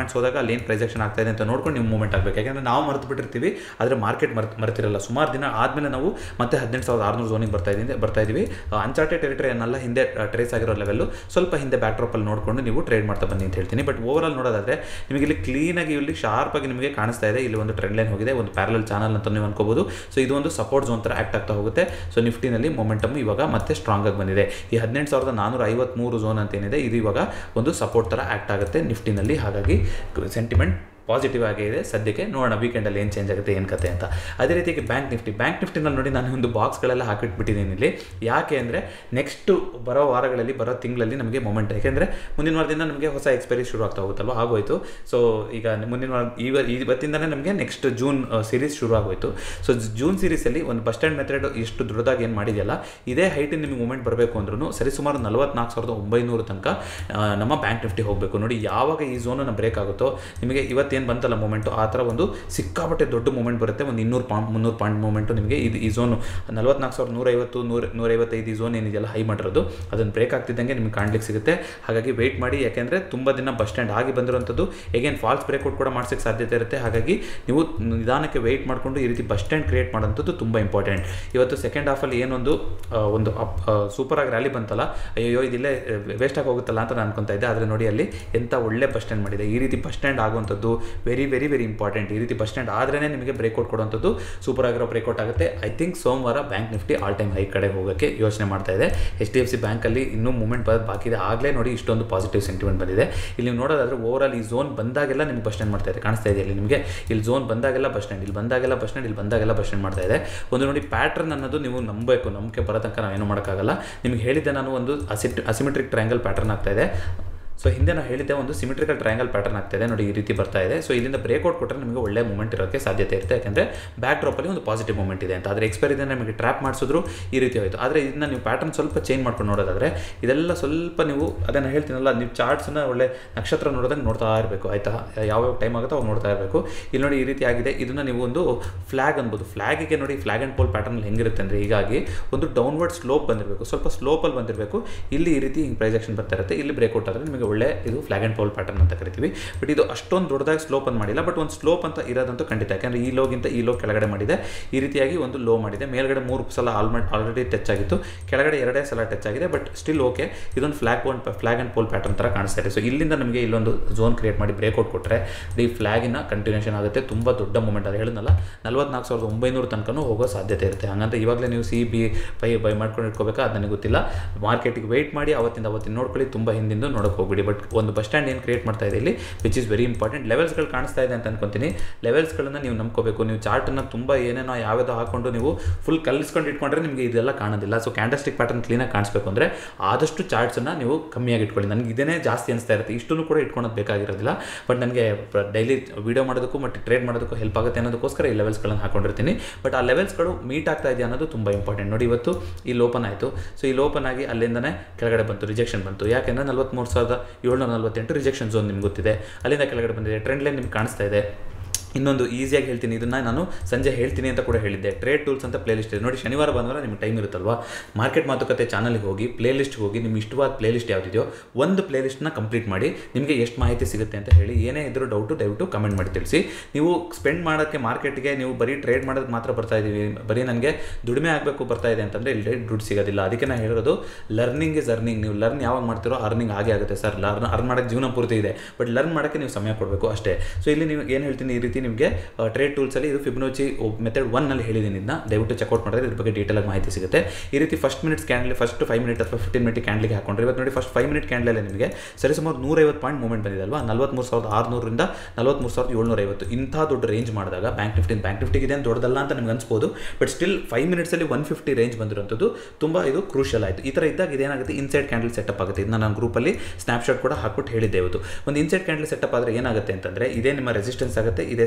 ಪಾಯಿಂಟ್ಸ್ ಹೋದಾಗ ಅಲ್ಲಿ ಏನು ಪ್ರೈಸೆಕ್ಷನ್ ಆಗ್ತಾ ಇದೆ ಅಂತ ನೋಡ್ಕೊಂಡು ನೀವು ಮೂವ್ಮೆಂಟ್ ಆಗಬೇಕು ಯಾಕಂದರೆ ನಾವು ಮರೆತು ಬಿಟ್ಟಿರ್ತೀವಿ ಆದರೆ ಮಾರ್ಕೆಟ್ ಮರ್ತ್ ಮರ್ತಿರಲ್ಲ ಸುಮಾರು ದಿನ ಆದಮೇಲೆ ನಾವು ಮತ್ತೆ ಹದಿನೆಂಟು ಸಾವಿರದ ಆರುನೂರು ಝೋನಿಗೆ ಬರ್ತಾ ಇದ್ದೀನಿ ಬರ್ತಾ ಇದ್ದೀವಿ ಅನ್ಚಾರ್ಟೆಡ್ ಟೆರಿಟರಿ ಅನ್ನಲ್ಲ ಹಿಂದೆ ಟ್ರೇಸ್ ಆಗಿರೋ ಲೆವೆಲ್ಲು ಸ್ವಲ್ಪ ಹಿಂದೆ ಬ್ಯಾಕ್ ಡ್ರಾಪಲ್ಲಿ ನೋಡಿಕೊಂಡು ನೀವು ಟ್ರೇಡ್ ಮಾಡ್ತಾ ಬನ್ನಿ ಅಂತ ಹೇಳ್ತೀನಿ ಬಟ್ ಓವರ್ ಆಲ್ ನೋಡೋದಾದ್ರೆ ನಿಮಗೆ ಇಲ್ಲಿ ಕ್ಲೀನಾಗಿ ಇಲ್ಲಿ ಶಾರ್ಪಾಗಿ ನಿಮಗೆ ಕಾಣಿಸ್ತಾ ಇದೆ ಇಲ್ಲಿ ಒಂದು ಟ್ರೆಂಡ್ ಲೈನ್ ಹೋಗಿದೆ ಒಂದು ಪ್ಯಾರಲ್ ಚಾನಲ್ ಅಂತ ನೀವು ಅನ್ಕೋಬಹುದು ಸೊ ಇದು ಒಂದು ಸಪೋರ್ಟ್ ಝೋನ್ ಥರ ಆಕ್ಟ್ ಆಗ್ತಾ ಹೋಗುತ್ತೆ ಸೊ ನಿಫ್ಟಿನಲ್ಲಿ ಮೊಮೆಂಟಮ್ ಇವಾಗ ಮತ್ತೆ ಸ್ಟ್ರಾಂಗ್ ಆಗಿ ಬಂದಿದೆ ಈ ಹದಿನೆಂಟು ಸಾವಿರದ ನಾನೂರ ಐವತ್ಮೂರು ಝೋನ್ ಅಂತ ಏನಿದೆ ಇದು ಇವಾಗ ಒಂದು ಸಪೋರ್ಟ್ ಥರ ಆಕ್ಟ್ ಆಗುತ್ತೆ ನಿಫ್ಟಿನಲ್ಲಿ ಹಾಗಾಗಿ ಸೆಂಟಿಮೆಂಟ್ ಪಾಸಿಟಿವ್ ಆಗೇ ಇದೆ ಸದ್ಯಕ್ಕೆ ನೋಡೋಣ ವೀಕೆಂಡಲ್ಲಿ ಏನು ಚೇಂಜ್ ಆಗುತ್ತೆ ಏನು ಕತೆ ಅಂತ ಅದೇ ರೀತಿಯಾಗಿ ಬ್ಯಾಂಕ್ ನಿಫ್ಟಿ ಬ್ಯಾಂಕ್ ನಿಫ್ಟಿನಲ್ಲಿ ನೋಡಿ ನಾನು ಒಂದು ಬಾಕ್ಸ್ಗಳೆಲ್ಲ ಹಾಕಿಟ್ಬಿಟ್ಟಿದ್ದೀನಿ ಇಲ್ಲಿ ಯಾಕೆ ಅಂದರೆ ನೆಕ್ಸ್ಟ್ ಬರೋ ವಾರಗಳಲ್ಲಿ ಬರೋ ತಿಂಗಳಲ್ಲಿ ನಮಗೆ ಮೊಮೆಂಟ್ ಯಾಕೆಂದರೆ ಮುಂದಿನ ವಾರದಿಂದ ನಮಗೆ ಹೊಸ ಎಕ್ಸ್ಪೈರಿ ಶುರು ಆಗ್ತಾ ಹೋಗುತ್ತಲ್ವ ಆಗೋಯ್ತು ಸೊ ಈಗ ಮುಂದಿನ ವಾರ ಇವ ಇವತ್ತಿಂದನೇ ನಮಗೆ ನೆಕ್ಸ್ಟ್ ಜೂನ್ ಸೀರೀಸ್ ಶುರು ಆಗೋಯ್ತು ಸೊ ಜೂನ್ ಸೀರೀಸಲ್ಲಿ ಒಂದು ಬಸ್ ಸ್ಟ್ಯಾಂಡ್ ಮೆಥಡ್ ಎಷ್ಟು ದೊಡ್ಡದಾಗಿ ಏನು ಮಾಡಿದೆಯಲ್ಲ ಇದೇ ಹೈಟಿನ ನಿಮಗೆ ಮೂಮೆಂಟ್ ಬರಬೇಕು ಅಂದ್ರೂ ಸರಿಸುಮಾರು ನಲವತ್ನಾಲ್ಕು ಸಾವಿರದ ಒಂಬೈನೂರು ತನಕ ಆ, ನಮ್ಮ ಬ್ಯಾಂಕ್ ನಿಫ್ಟಿ ಹೋಗಬೇಕು ನೋಡಿ ಯಾವಾಗ ಈ ಝೋನನ್ನು ಬ್ರೇಕ್ ಆಗುತ್ತೋ ನಿಮಗೆ ಇವತ್ತೇನು ಬಂತಲ್ಲ ಮೂಮೆಂಟು ಆ ಥರ ಒಂದು ಸಿಕ್ಕಾಪಟ್ಟೆ ದೊಡ್ಡ ಮೂಮೆಂಟ್ ಬರುತ್ತೆ ಒಂದು ಇನ್ನೂರು ಪಾಯಿಂಟ್ ಮುನ್ನೂರು ಪಾಯಿಂಟ್ ಮೂಮೆಂಟು ನಿಮಗೆ ಇದು ಈ ಝೋನು ನಲವತ್ನಾಲ್ಕು ಸಾವಿರದ ನೂರೈವತ್ತು ನೂರ ನೂರೈವತ್ತೈದು ಈ ಝೋನ್ ಏನಿದೆಯಲ್ಲ ಹೈ ಮಾಡಿರೋದು ಅದನ್ನು ಬ್ರೇಕ್ ಆಗ್ತಿದ್ದಂಗೆ ನಿಮಗೆ ಕಾಣ್ಲಿಕ್ಕೆ ಸಿಗುತ್ತೆ ಹಾಗಾಗಿ ವೆಯ್ಟ್ ಮಾಡಿ ಯಾಕೆಂದರೆ ತುಂಬ ದಿನ ಬಸ್ ಸ್ಟ್ಯಾಂಡ್ ಆಗಿ ಬಂದಿರುವಂಥದ್ದು ಹೇಗೇನು ಫಾಲ್ಸ್ ಬ್ರೇಕ್ಔಟ್ ಕೂಡ ಮಾಡ್ಸೋಕ್ಕೆ ಸಾಧ್ಯತೆ ಇರುತ್ತೆ ಹಾಗಾಗಿ ನೀವು ನಿಧಾನಕ್ಕೆ ವೆಯ್ಟ್ ಮಾಡಿಕೊಂಡು ಈ ರೀತಿ ಬಸ್ ಸ್ಟ್ಯಾಂಡ್ ಕ್ರಿಯೇಟ್ ಮಾಡೋಂಥದ್ದು ತುಂಬ ಇಂಪಾರ್ಟೆಂಟ್ ಇವತ್ತು ಸೆಕೆಂಡ್ ಹಾಫಲ್ಲಿ ಏನೊಂದು ಆ, ಒಂದು ಅಪ್ ಸೂಪರಾಗಿ ರ್ಯಾಲಿ ಬಂತಲ್ಲ ಅಯ್ಯೋ ಇದಿಲ್ಲೇ ವೇಸ್ಟ್ ಆಗಿ ಹೋಗುತ್ತಲ್ಲ ಅಂತ ನಾನು ಅನ್ಕೊತಾ ಇದ್ದೆ ಆದರೆ ನೋಡಿ ಅಲ್ಲಿ ಎಂಥ ಒಳ್ಳೆ ಬಸ್ ಸ್ಟ್ಯಾಂಡ್ ಮಾಡಿದೆ ಈ ರೀತಿ ಬಸ್ ಸ್ಟ್ಯಾಂಡ್ ಆಗುವಂಥದ್ದು ವೆರಿ ವೆರಿ ವೆರಿ ಇಂಪಾರ್ಟೆಂಟ್ ಈ ರೀತಿ ಬಸ್ ಸ್ಟ್ಯಾಂಡ್ ಆದ್ರೇ ನಿಮಗೆ ಬ್ರೇಕ್ಔಟ್ ಕೊಡುವಂಥದ್ದು ಸೂಪರ್ ಆಗಿರೋ ಬ್ರೇಕ್ಔಟ್ ಆಗುತ್ತೆ ಐ ಥಿಂಕ್ ಸೋಮವಾರ bank Nifty all time high ಕಡೆ ಹೋಗೋಕ್ಕೆ ಯೋಚನೆ ಮಾಡ್ತಾ ಇದೆ ಎಚ್ ಡಿ ಎಫ್ ಸಿ ಬ್ಯಾಂಕಲ್ಲಿ ಇನ್ನೂ ಮೂವ್ಮೆಂಟ್ ಬರೋದು ಬಾಕಿ ಇದೆ ಆಗಲೇ ನೋಡಿ ಇಷ್ಟೊಂದು ಪಾಸಿಟಿವ್ ಸೆಂಟಿಮೆಂಟ್ ಬಂದಿದೆ ಇಲ್ಲಿ ನೀವು ನೋಡೋದಾದ್ರೆ ಓವರ್ ಆಲ್ ಈ ಝೋನ್ ಬಂದಾಗೆಲ್ಲ ನಿಮ್ಗೆ ಬಸ್ ಸ್ಟ್ಯಾಂಡ್ ಮಾಡ್ತಾ ಇದೆ ಕಾಣಿಸ್ತಾ ಇದೆ ಇಲ್ಲಿ ನಿಮಗೆ ಇಲ್ಲಿ ಝೋನ್ ಬಂದಾಗೆಲ್ಲ ಬಸ್ ಸ್ಟ್ಯಾಂಡ್ ಇಲ್ಲಿ ಬಂದಾಗೆಲ್ಲ ಬಸ್ ಸ್ಟ್ಯಾಂಡ್ ಇಲ್ಲಿ ಬಂದಾಗೆಲ್ಲ ಬಸ್ ಸ್ಟ್ಯಾಂಡ್ ಮಾಡ್ತಾ ಇದೆ ಒಂದು ನೋಡಿ ಪ್ಯಾಟ್ರನ್ ಅನ್ನೋದು ನೀವು ನಂಬಬೇಕು ನಂಬಿಕೆ ಬರೋ ತನಕ ನಾವೇನು ಮಾಡೋಕ್ಕಾಗಲ್ಲ ನಿಮ್ಗೆ ಹೇಳಿದ್ದೆ ನಾನು ಒಂದು ಅಸಿಟ್ ಅಸಿಮೆಟ್ರಿಕ್ ಟ್ರಯಾಂಗಲ್ ಪ್ಯಾಟರ್ನ್ ಆಗ್ತಾ ಇದೆ ಸೊ ಹಿಂದೆ ನಾನು ಹೇಳಿದ್ದೆ ಒಂದು ಸಿಮಿಟ್ರಿಕಲ್ ಟ್ರಯಾಂಗಲ್ ಪ್ಯಾಟರ್ನ್ ಆಗ್ತಾ ಇದೆ ನೋಡಿ ಈ ರೀತಿ ಬರ್ತಾ ಇದೆ ಸೊ ಇಲ್ಲಿಂದ ಬ್ರೇಕ್ಔಟ್ ಕೊಟ್ಟರೆ ನಿಮಗೆ ಒಳ್ಳೆ ಮೂಮೆಂಟ್ ಇರೋಕ್ಕೆ ಸಾಧ್ಯತೆ ಇರುತ್ತೆ ಯಾಕಂದರೆ ಬ್ಯಾಕ್ ಡ್ರಾಪಲ್ಲಿ ಒಂದು ಪಾಸಿಟಿವ್ ಮೂಮೆಂಟ್ ಇದೆ ಅಂತ ಆದರೆ ಎಕ್ಸ್ಪೈರ್ ಇದೆ ನಮಗೆ ಟ್ರ್ಯಾಪ್ ಮಾಡಿಸಿದ್ರು ಈ ರೀತಿ ಹೋಯಿತು ಆದರೆ ಇದನ್ನ ನೀವು ಪ್ಯಾಟರ್ನ್ ಸ್ವಲ್ಪ ಚೇಂಜ್ ಮಾಡ್ಕೊಂಡು ನೋಡೋದಾದರೆ ಇದೆಲ್ಲ ಸ್ವಲ್ಪ ನೀವು ಅದನ್ನು ಹೇಳ್ತೀನಲ್ಲ ನೀವು ಚಾರ್ಟ್ಸನ್ನ ಒಳ್ಳೆ ನಕ್ಷತ್ರ ನೋಡೋದಂಗೆ ನೋಡ್ತಾ ಇರಬೇಕು ಆಯಿತಾ ಯಾವ್ಯಾವ ಟೈಮ್ ಆಗುತ್ತೋ ಅವಾಗ ನೋಡ್ತಾ ಇರಬೇಕು ಇಲ್ಲಿ ನೋಡಿ ಈ ರೀತಿ ಆಗಿದೆ ಇದನ್ನು ನೀವು ಒಂದು ಫ್ಲಾಗ್ ಅನ್ಬೋದು ಫ್ಲಾಗಿಗೆ ನೋಡಿ ಫ್ಲಾಗ್ ಆ್ಯಂಡ್ ಪೋಲ್ ಪ್ಯಾಟರ್ನ್ ಹೆಂಗಿರುತ್ತೆ ಅಂದರೆ ಹೀಗಾಗಿ ಒಂದು ಡೌನ್ವರ್ಡ್ ಸ್ಲೋಪ್ ಬಂದಿರಬೇಕು ಸ್ವಲ್ಪ ಸ್ಲೋಪಲ್ಲಿ ಬಂದಿರಬೇಕು ಇಲ್ಲಿ ಈ ರೀತಿ ಹಿಂಗೆ ಪ್ರೈಸೆಕ್ಷನ್ ಬರ್ತಾ ಇರುತ್ತೆ ಇಲ್ಲಿ ಬ್ರೇಕ್ಔಟ್ ಆದರೆ ನಿಮಗೆ ಒಳ್ಳೆ ಇದು ಫ್ಲಾಗ್ ಆ್ಯಂಡ್ ಪೋಲ್ ಪ್ಯಾಟರ್ನ್ ಅಂತ ಕರಿತೀವಿ ಬಟ್ ಇದು ಅಷ್ಟೊಂದು ದೊಡ್ಡದಾಗಿ ಸ್ಲೋಪ್ ಅಂತ ಮಾಡಿಲ್ಲ ಬಟ್ ಒಂದು ಸ್ಲೋಪ್ ಅಂತ ಇರೋದಂತೂ ಖಂಡಿತ ಯಾಕಂದರೆ ಈ ಲೋಗಿಂತ ಈ ಲೋ ಕೆಳಗಡೆ ಮಾಡಿದೆ ಈ ರೀತಿಯಾಗಿ ಒಂದು ಲೋ ಮಾಡಿದೆ ಮೇಲ್ಗಡೆ ಮೂರು ಸಲ ಆಲ್ಮೋಸ್ಟ್ ಆಲ್ರೆಡಿ ಟಚ್ ಆಗಿತ್ತು ಕೆಳಗಡೆ ಎರಡೇ ಸಲ ಟಚ್ ಆಗಿದೆ ಬಟ್ ಸ್ಟಿಲ್ ಓಕೆ ಇದೊಂದು flag pole flag and pole pattern ಥರ ಕಾಣಿಸ್ತಾ ಇದೆ ಸೊ ಇಲ್ಲಿಂದ ನಮಗೆ ಇಲ್ಲೊಂದು ಝೋನ್ ಕ್ರಿಯೇಟ್ ಮಾಡಿ ಬ್ರೇಕ್ಔಟ್ ಕೊಟ್ಟರೆ ಈ ಫ್ಲಾಗಿನ ಕಂಟಿನ್ಯೂಷನ್ ಆಗುತ್ತೆ ತುಂಬ ದೊಡ್ಡ ಮೂಮೆಂಟ್ ಅದು ಹೇಳಿದ್ನಲ್ಲ ನಲ್ವತ್ನಾಲ್ಕು ಸಾವಿರದ ಒಂಬೈನೂರು ತನಕನೂ ಹೋಗೋ ಸಾಧ್ಯತೆ ಇರುತ್ತೆ ಹಂಗಂತ ಇವಾಗಲೇ ನೀವು ಸಿ ಬಿ ಬೈ ಬೈ ಮಾಡ್ಕೊಂಡು ಇಟ್ಕೋಬೇಕಾ ಅದು ನನಗೆ ಗೊತ್ತಿಲ್ಲ ಮಾರ್ಕೆಟಿಗೆ ವೆಯ್ಟ್ ಮಾಡಿ ಅವತ್ತಿಂದ ಅವತ್ತಿನ ನೋಡ್ಕೊಳ್ಳಿ ತುಂಬ ಹಿಂದಿಂದ ನೋಡೋಕೆ ಹೋಗ್ಬಿಡಿ ಬಟ್ ಒಂದು ಬಸ್ ಸ್ಟ್ಯಾಂಡ್ ಏನು ಕ್ರಿಯೇಟ್ ಮಾಡ್ತಾ ಇದೆ ಇಲ್ಲಿ ವಿಚ್ ಇಸ್ ವೆರಿ ಇಂಪಾರ್ಟೆಂಟ್ ಲೆವೆಲ್ಸ್ಗಳು ಕಾಣಿಸ್ತಾ ಇದೆ ಅಂತ ಅನ್ಕೊಂತೀನಿ ಲೆವೆಲ್ಸ್ಗಳನ್ನ ನೀವು ನಂಬ್ಕೋಬೇಕು ನೀವು ಚಾರ್ಟನ್ನು ತುಂಬ ಏನೇನೋ ಯಾವ್ಯಾವುದೋ ಹಾಕೊಂಡು ನೀವು ಫುಲ್ ಕಲಿಸ್ಕೊಂಡು ಇಟ್ಕೊಂಡ್ರೆ ನಿಮಗೆ ಇದೆಲ್ಲ ಕಾಣೋದಿಲ್ಲ ಸೊ ಕ್ಯಾಂಡಸ್ಟಿಕ್ ಪ್ಯಾಟರ್ನ್ ಕ್ಲೀನಾಗಿ ಕಾಣಿಸ್ಬೇಕು ಅಂದರೆ ಆದಷ್ಟು ಚಾರ್ಟ್ಸನ್ನು ನೀವು ಕಮ್ಮಿಯಾಗಿ ಇಟ್ಕೊಳ್ಳಿ ನನಗೆ ಇದೇ ಜಾಸ್ತಿ ಅನಿಸ್ತಾ ಇರುತ್ತೆ ಇಷ್ಟನ್ನು ಕೂಡ ಇಟ್ಕೊಳೋದು ಬೇಕಾಗಿರೋದಿಲ್ಲ ಬಟ್ ನನಗೆ ಡೈಲಿ ವಿಡಿಯೋ ಮಾಡೋದಕ್ಕೂ ಮತ್ತು ಟ್ರೇಡ್ ಮಾಡೋದಕ್ಕೂ ಹೆಲ್ಪ್ ಆಗುತ್ತೆ ಅನ್ನೋದಕ್ಕೋಸ್ಕರ ಈ ಲೆವೆಲ್ಸ್ಗಳನ್ನು ಹಾಕೊಂಡಿರ್ತೀನಿ ಬಟ್ ಆ ಲೆವೆಲ್ಸ್ಗಳು ಮೀಟ್ ಆಗ್ತಾ ಇದೆಯಾ ಅನ್ನೋದು ತುಂಬ ಇಂಪಾರ್ಟೆಂಟ್ ನೋಡಿ ಇವತ್ತು ಈ ಲೋಪನ್ ಆಯಿತು ಸೊ ಈ ಲೋಪನ್ ಆಗಿ ಅಲ್ಲಿಂದನೇ ಕೆಳಗಡೆ ಬಂತು ರಿಜೆಕ್ಷನ್ ಬಂತು ಯಾಕೆಂದರೆ ನಲ್ವತ್ತ್ಮೂರು ಸಾವಿರದ ಏಳ್ನೂರ ನಲ್ವತ್ತೆಂಟು ರಿಜೆಕ್ಷನ್ ಝೋನ್ ನಿಮ್ಗೆ ಗೊತ್ತಿದೆ ಅಲ್ಲಿಂದ ಕೆಳಗಡೆ ಬಂದಿದೆ ಟ್ರೆಂಡ್ ಲೈನ್ ನಿಮ್ಗೆ ಕಾಣಿಸ್ತಾ ಇದೆ ಇನ್ನೊಂದು ಈಸಿಯಾಗಿ ಹೇಳ್ತೀನಿ ಇದನ್ನು ನಾನು ಸಂಜೆ ಹೇಳ್ತೀನಿ ಅಂತ ಕೂಡ ಹೇಳಿದ್ದೆ ಟ್ರೇಡ್ ಟೂಲ್ಸ್ ಅಂತ ಪ್ಲೇ ಲಿಸ್ಟ್ ಇದೆ ನೋಡಿ ಶನಿವಾರ ಭಾನುವಾರ ನಿಮ್ಗೆ ಟೈಮ್ ಇರುತ್ತಲ್ವಾ ಮಾರ್ಕೆಟ್ ಮಾತುಕತೆ ಚಾನಲ್ಗೆ ಹೋಗಿ ಪ್ಲೇ ಲಿಸ್ಟ್ಗೆ ಹೋಗಿ ನಿಮ್ಗೆ ಇಷ್ಟವಾದ ಪ್ಲೇ ಲಿಸ್ಟ್ ಯಾವುದಿದೆಯೋ ಒಂದು ಪ್ಲೇ ಲಿಸ್ಟ್ನ ಕಂಪ್ಲೀಟ್ ಮಾಡಿ ನಿಮಗೆ ಎಷ್ಟು ಮಾಹಿತಿ ಸಿಗುತ್ತೆ ಅಂತ ಹೇಳಿ ಏನೇ ಇದ್ರೂ ಡೌಟು ದಯವಿಟ್ಟು ಕಮೆಂಟ್ ಮಾಡಿ ತಿಳಿಸಿ ನೀವು ಸ್ಪೆಂಡ್ ಮಾಡೋಕ್ಕೆ ಮಾರ್ಕೆಟ್ಗೆ ನೀವು ಬರೀ ಟ್ರೇಡ್ ಮಾಡೋದಕ್ಕೆ ಮಾತ್ರ ಬರ್ತಾ ಇದ್ದೀವಿ ಬರೀ ನನಗೆ ದುಡಿಮೆ ಆಗಬೇಕು ಬರ್ತಾ ಇದೆ ಅಂತಂದರೆ ಇಲ್ಲಿ ದುಡ್ಡು ಸಿಗೋದಿಲ್ಲ ಅದಕ್ಕೆ ನಾನು ಹೇಳಿರೋದು ಲರ್ನಿಂಗ್ ಇಸ್ ಅರ್ನಿಂಗ್ ನೀವು ಲರ್ನ್ ಯಾವಾಗ ಮಾಡ್ತೀರೋ ಅರ್ನಿಂಗ್ ಆಗೇ ಆಗುತ್ತೆ ಸರ್ ಲರ್ನ್ ಅರ್ನ್ ಮಾಡೋಕ್ಕೆ ಜೀವನ ಪೂರ್ತಿ ಇದೆ ಬಟ್ ಲರ್ನ್ ಮಾಡೋಕ್ಕೆ ನೀವು ಸಮಯ ಕೊಡಬೇಕು ಅಷ್ಟೇ ಸೊ ಇಲ್ಲಿ ನೀವು ಏನು ಹೇಳ್ತೀನಿ ಈ ರೀತಿ ನಿಮಗೆ ಟ್ರೇಡ್ ಟೂಲ್ಸಲ್ಲಿ ಇದು ಫಿಬ್ನೋಚಿ ಮೆಥಡ್ ಒನ್ನಲ್ಲಿ ಹೇಳಿದ್ದೀನಿ ಇದನ್ನ ದಯವಿಟ್ಟು ಚೆಕ್ಔಟ್ ಮಾಡಿದ್ರೆ ಇದ್ರ ಬಗ್ಗೆ ಡೀಟೇಲ್ ಆಗಿ ಮಾಹಿತಿ ಸಿಗುತ್ತೆ ಈ ರೀತಿ first minutes candle first five minute ಅಥವಾ ಫಿಫ್ಟೀನ್ ಮಿನಿಟ್ ಕ್ಯಾಂಡ್ಲಿಗೆ ಹಾಕೊಂಡ್ರೆ ಇವತ್ತು ನೋಡಿ ಫಸ್ಟ್ ಫೈವ್ ಮಿನಿಟ್ ಕ್ಯಾಂಡಲಲ್ಲಿ ನಿಮಗೆ ಸರಿಸುಮಾರು ನೂರೈವತ್ತು ಪಾಯಿಂಟ್ ಮೂವ್ಮೆಂಟ್ ಬಂದಿದೆ ಅಲ್ವಾ ನಲ್ವತ್ಮೂರು ಸಾವಿರದ ಆರುನೂರಿಂದ ನಲ್ವತ್ಮೂರು ಸಾವಿರದ ಏಳ್ನೂರ ಐವತ್ತು ಇಂಥ ದೊಡ್ಡ ರೇಂಜ್ ಮಾಡಿದಾಗ ಬ್ಯಾಂಕ್ ನಿಫ್ಟಿ ಬ್ಯಾಂಕ್ ನಿಫ್ಟಿಗೆ ಇದೇನು ದೊಡ್ಡದಲ್ಲ ಅಂತ ನಿಮ್ಗೆ ಅನ್ಸ್ಬೋದು ಬಟ್ ಸ್ಟಿಲ್ ಫೈವ್ ಮಿನಿಟ್ಸಲ್ಲಿ ಒನ್ ಫಿಫ್ಟಿ ರೇಂಜ್ ಬಂದಿರುವಂಥದ್ದು ತುಂಬ ಇದು ಕ್ರೂಷಲ್ ಆಯಿತು ಈ ಥರ ಇದ್ದಾಗ ಇದೇನಾಗುತ್ತೆ ಇನ್ಸೈಡ್ ಕ್ಯಾಂಡಲ್ ಸೆಟಪ್ ಆಗುತ್ತೆ ಇದನ್ನ ನಾನು ಗ್ರೂಪಲ್ಲಿ ಸ್ನ್ಯಾಪ್ಶಾಟ್ ಕೂಡ ಹಾಕ್ಬಿಟ್ಟು ಹೇಳಿದ್ದೆ ಇವತ್ತು ಒಂದು ಇನ್ಸೈಡ್ ಕ್ಯಾಂಡಲ್ ಸೆಟಪ್ ಆದರೆ ಏನಾಗುತ್ತೆ ಅಂತಂದರೆ ಇದೇ ನಿಮ್ಮ ರೆಸಿಸ್ಟೆನ್ಸ್ ಆಗುತ್ತೆ ಇದೇ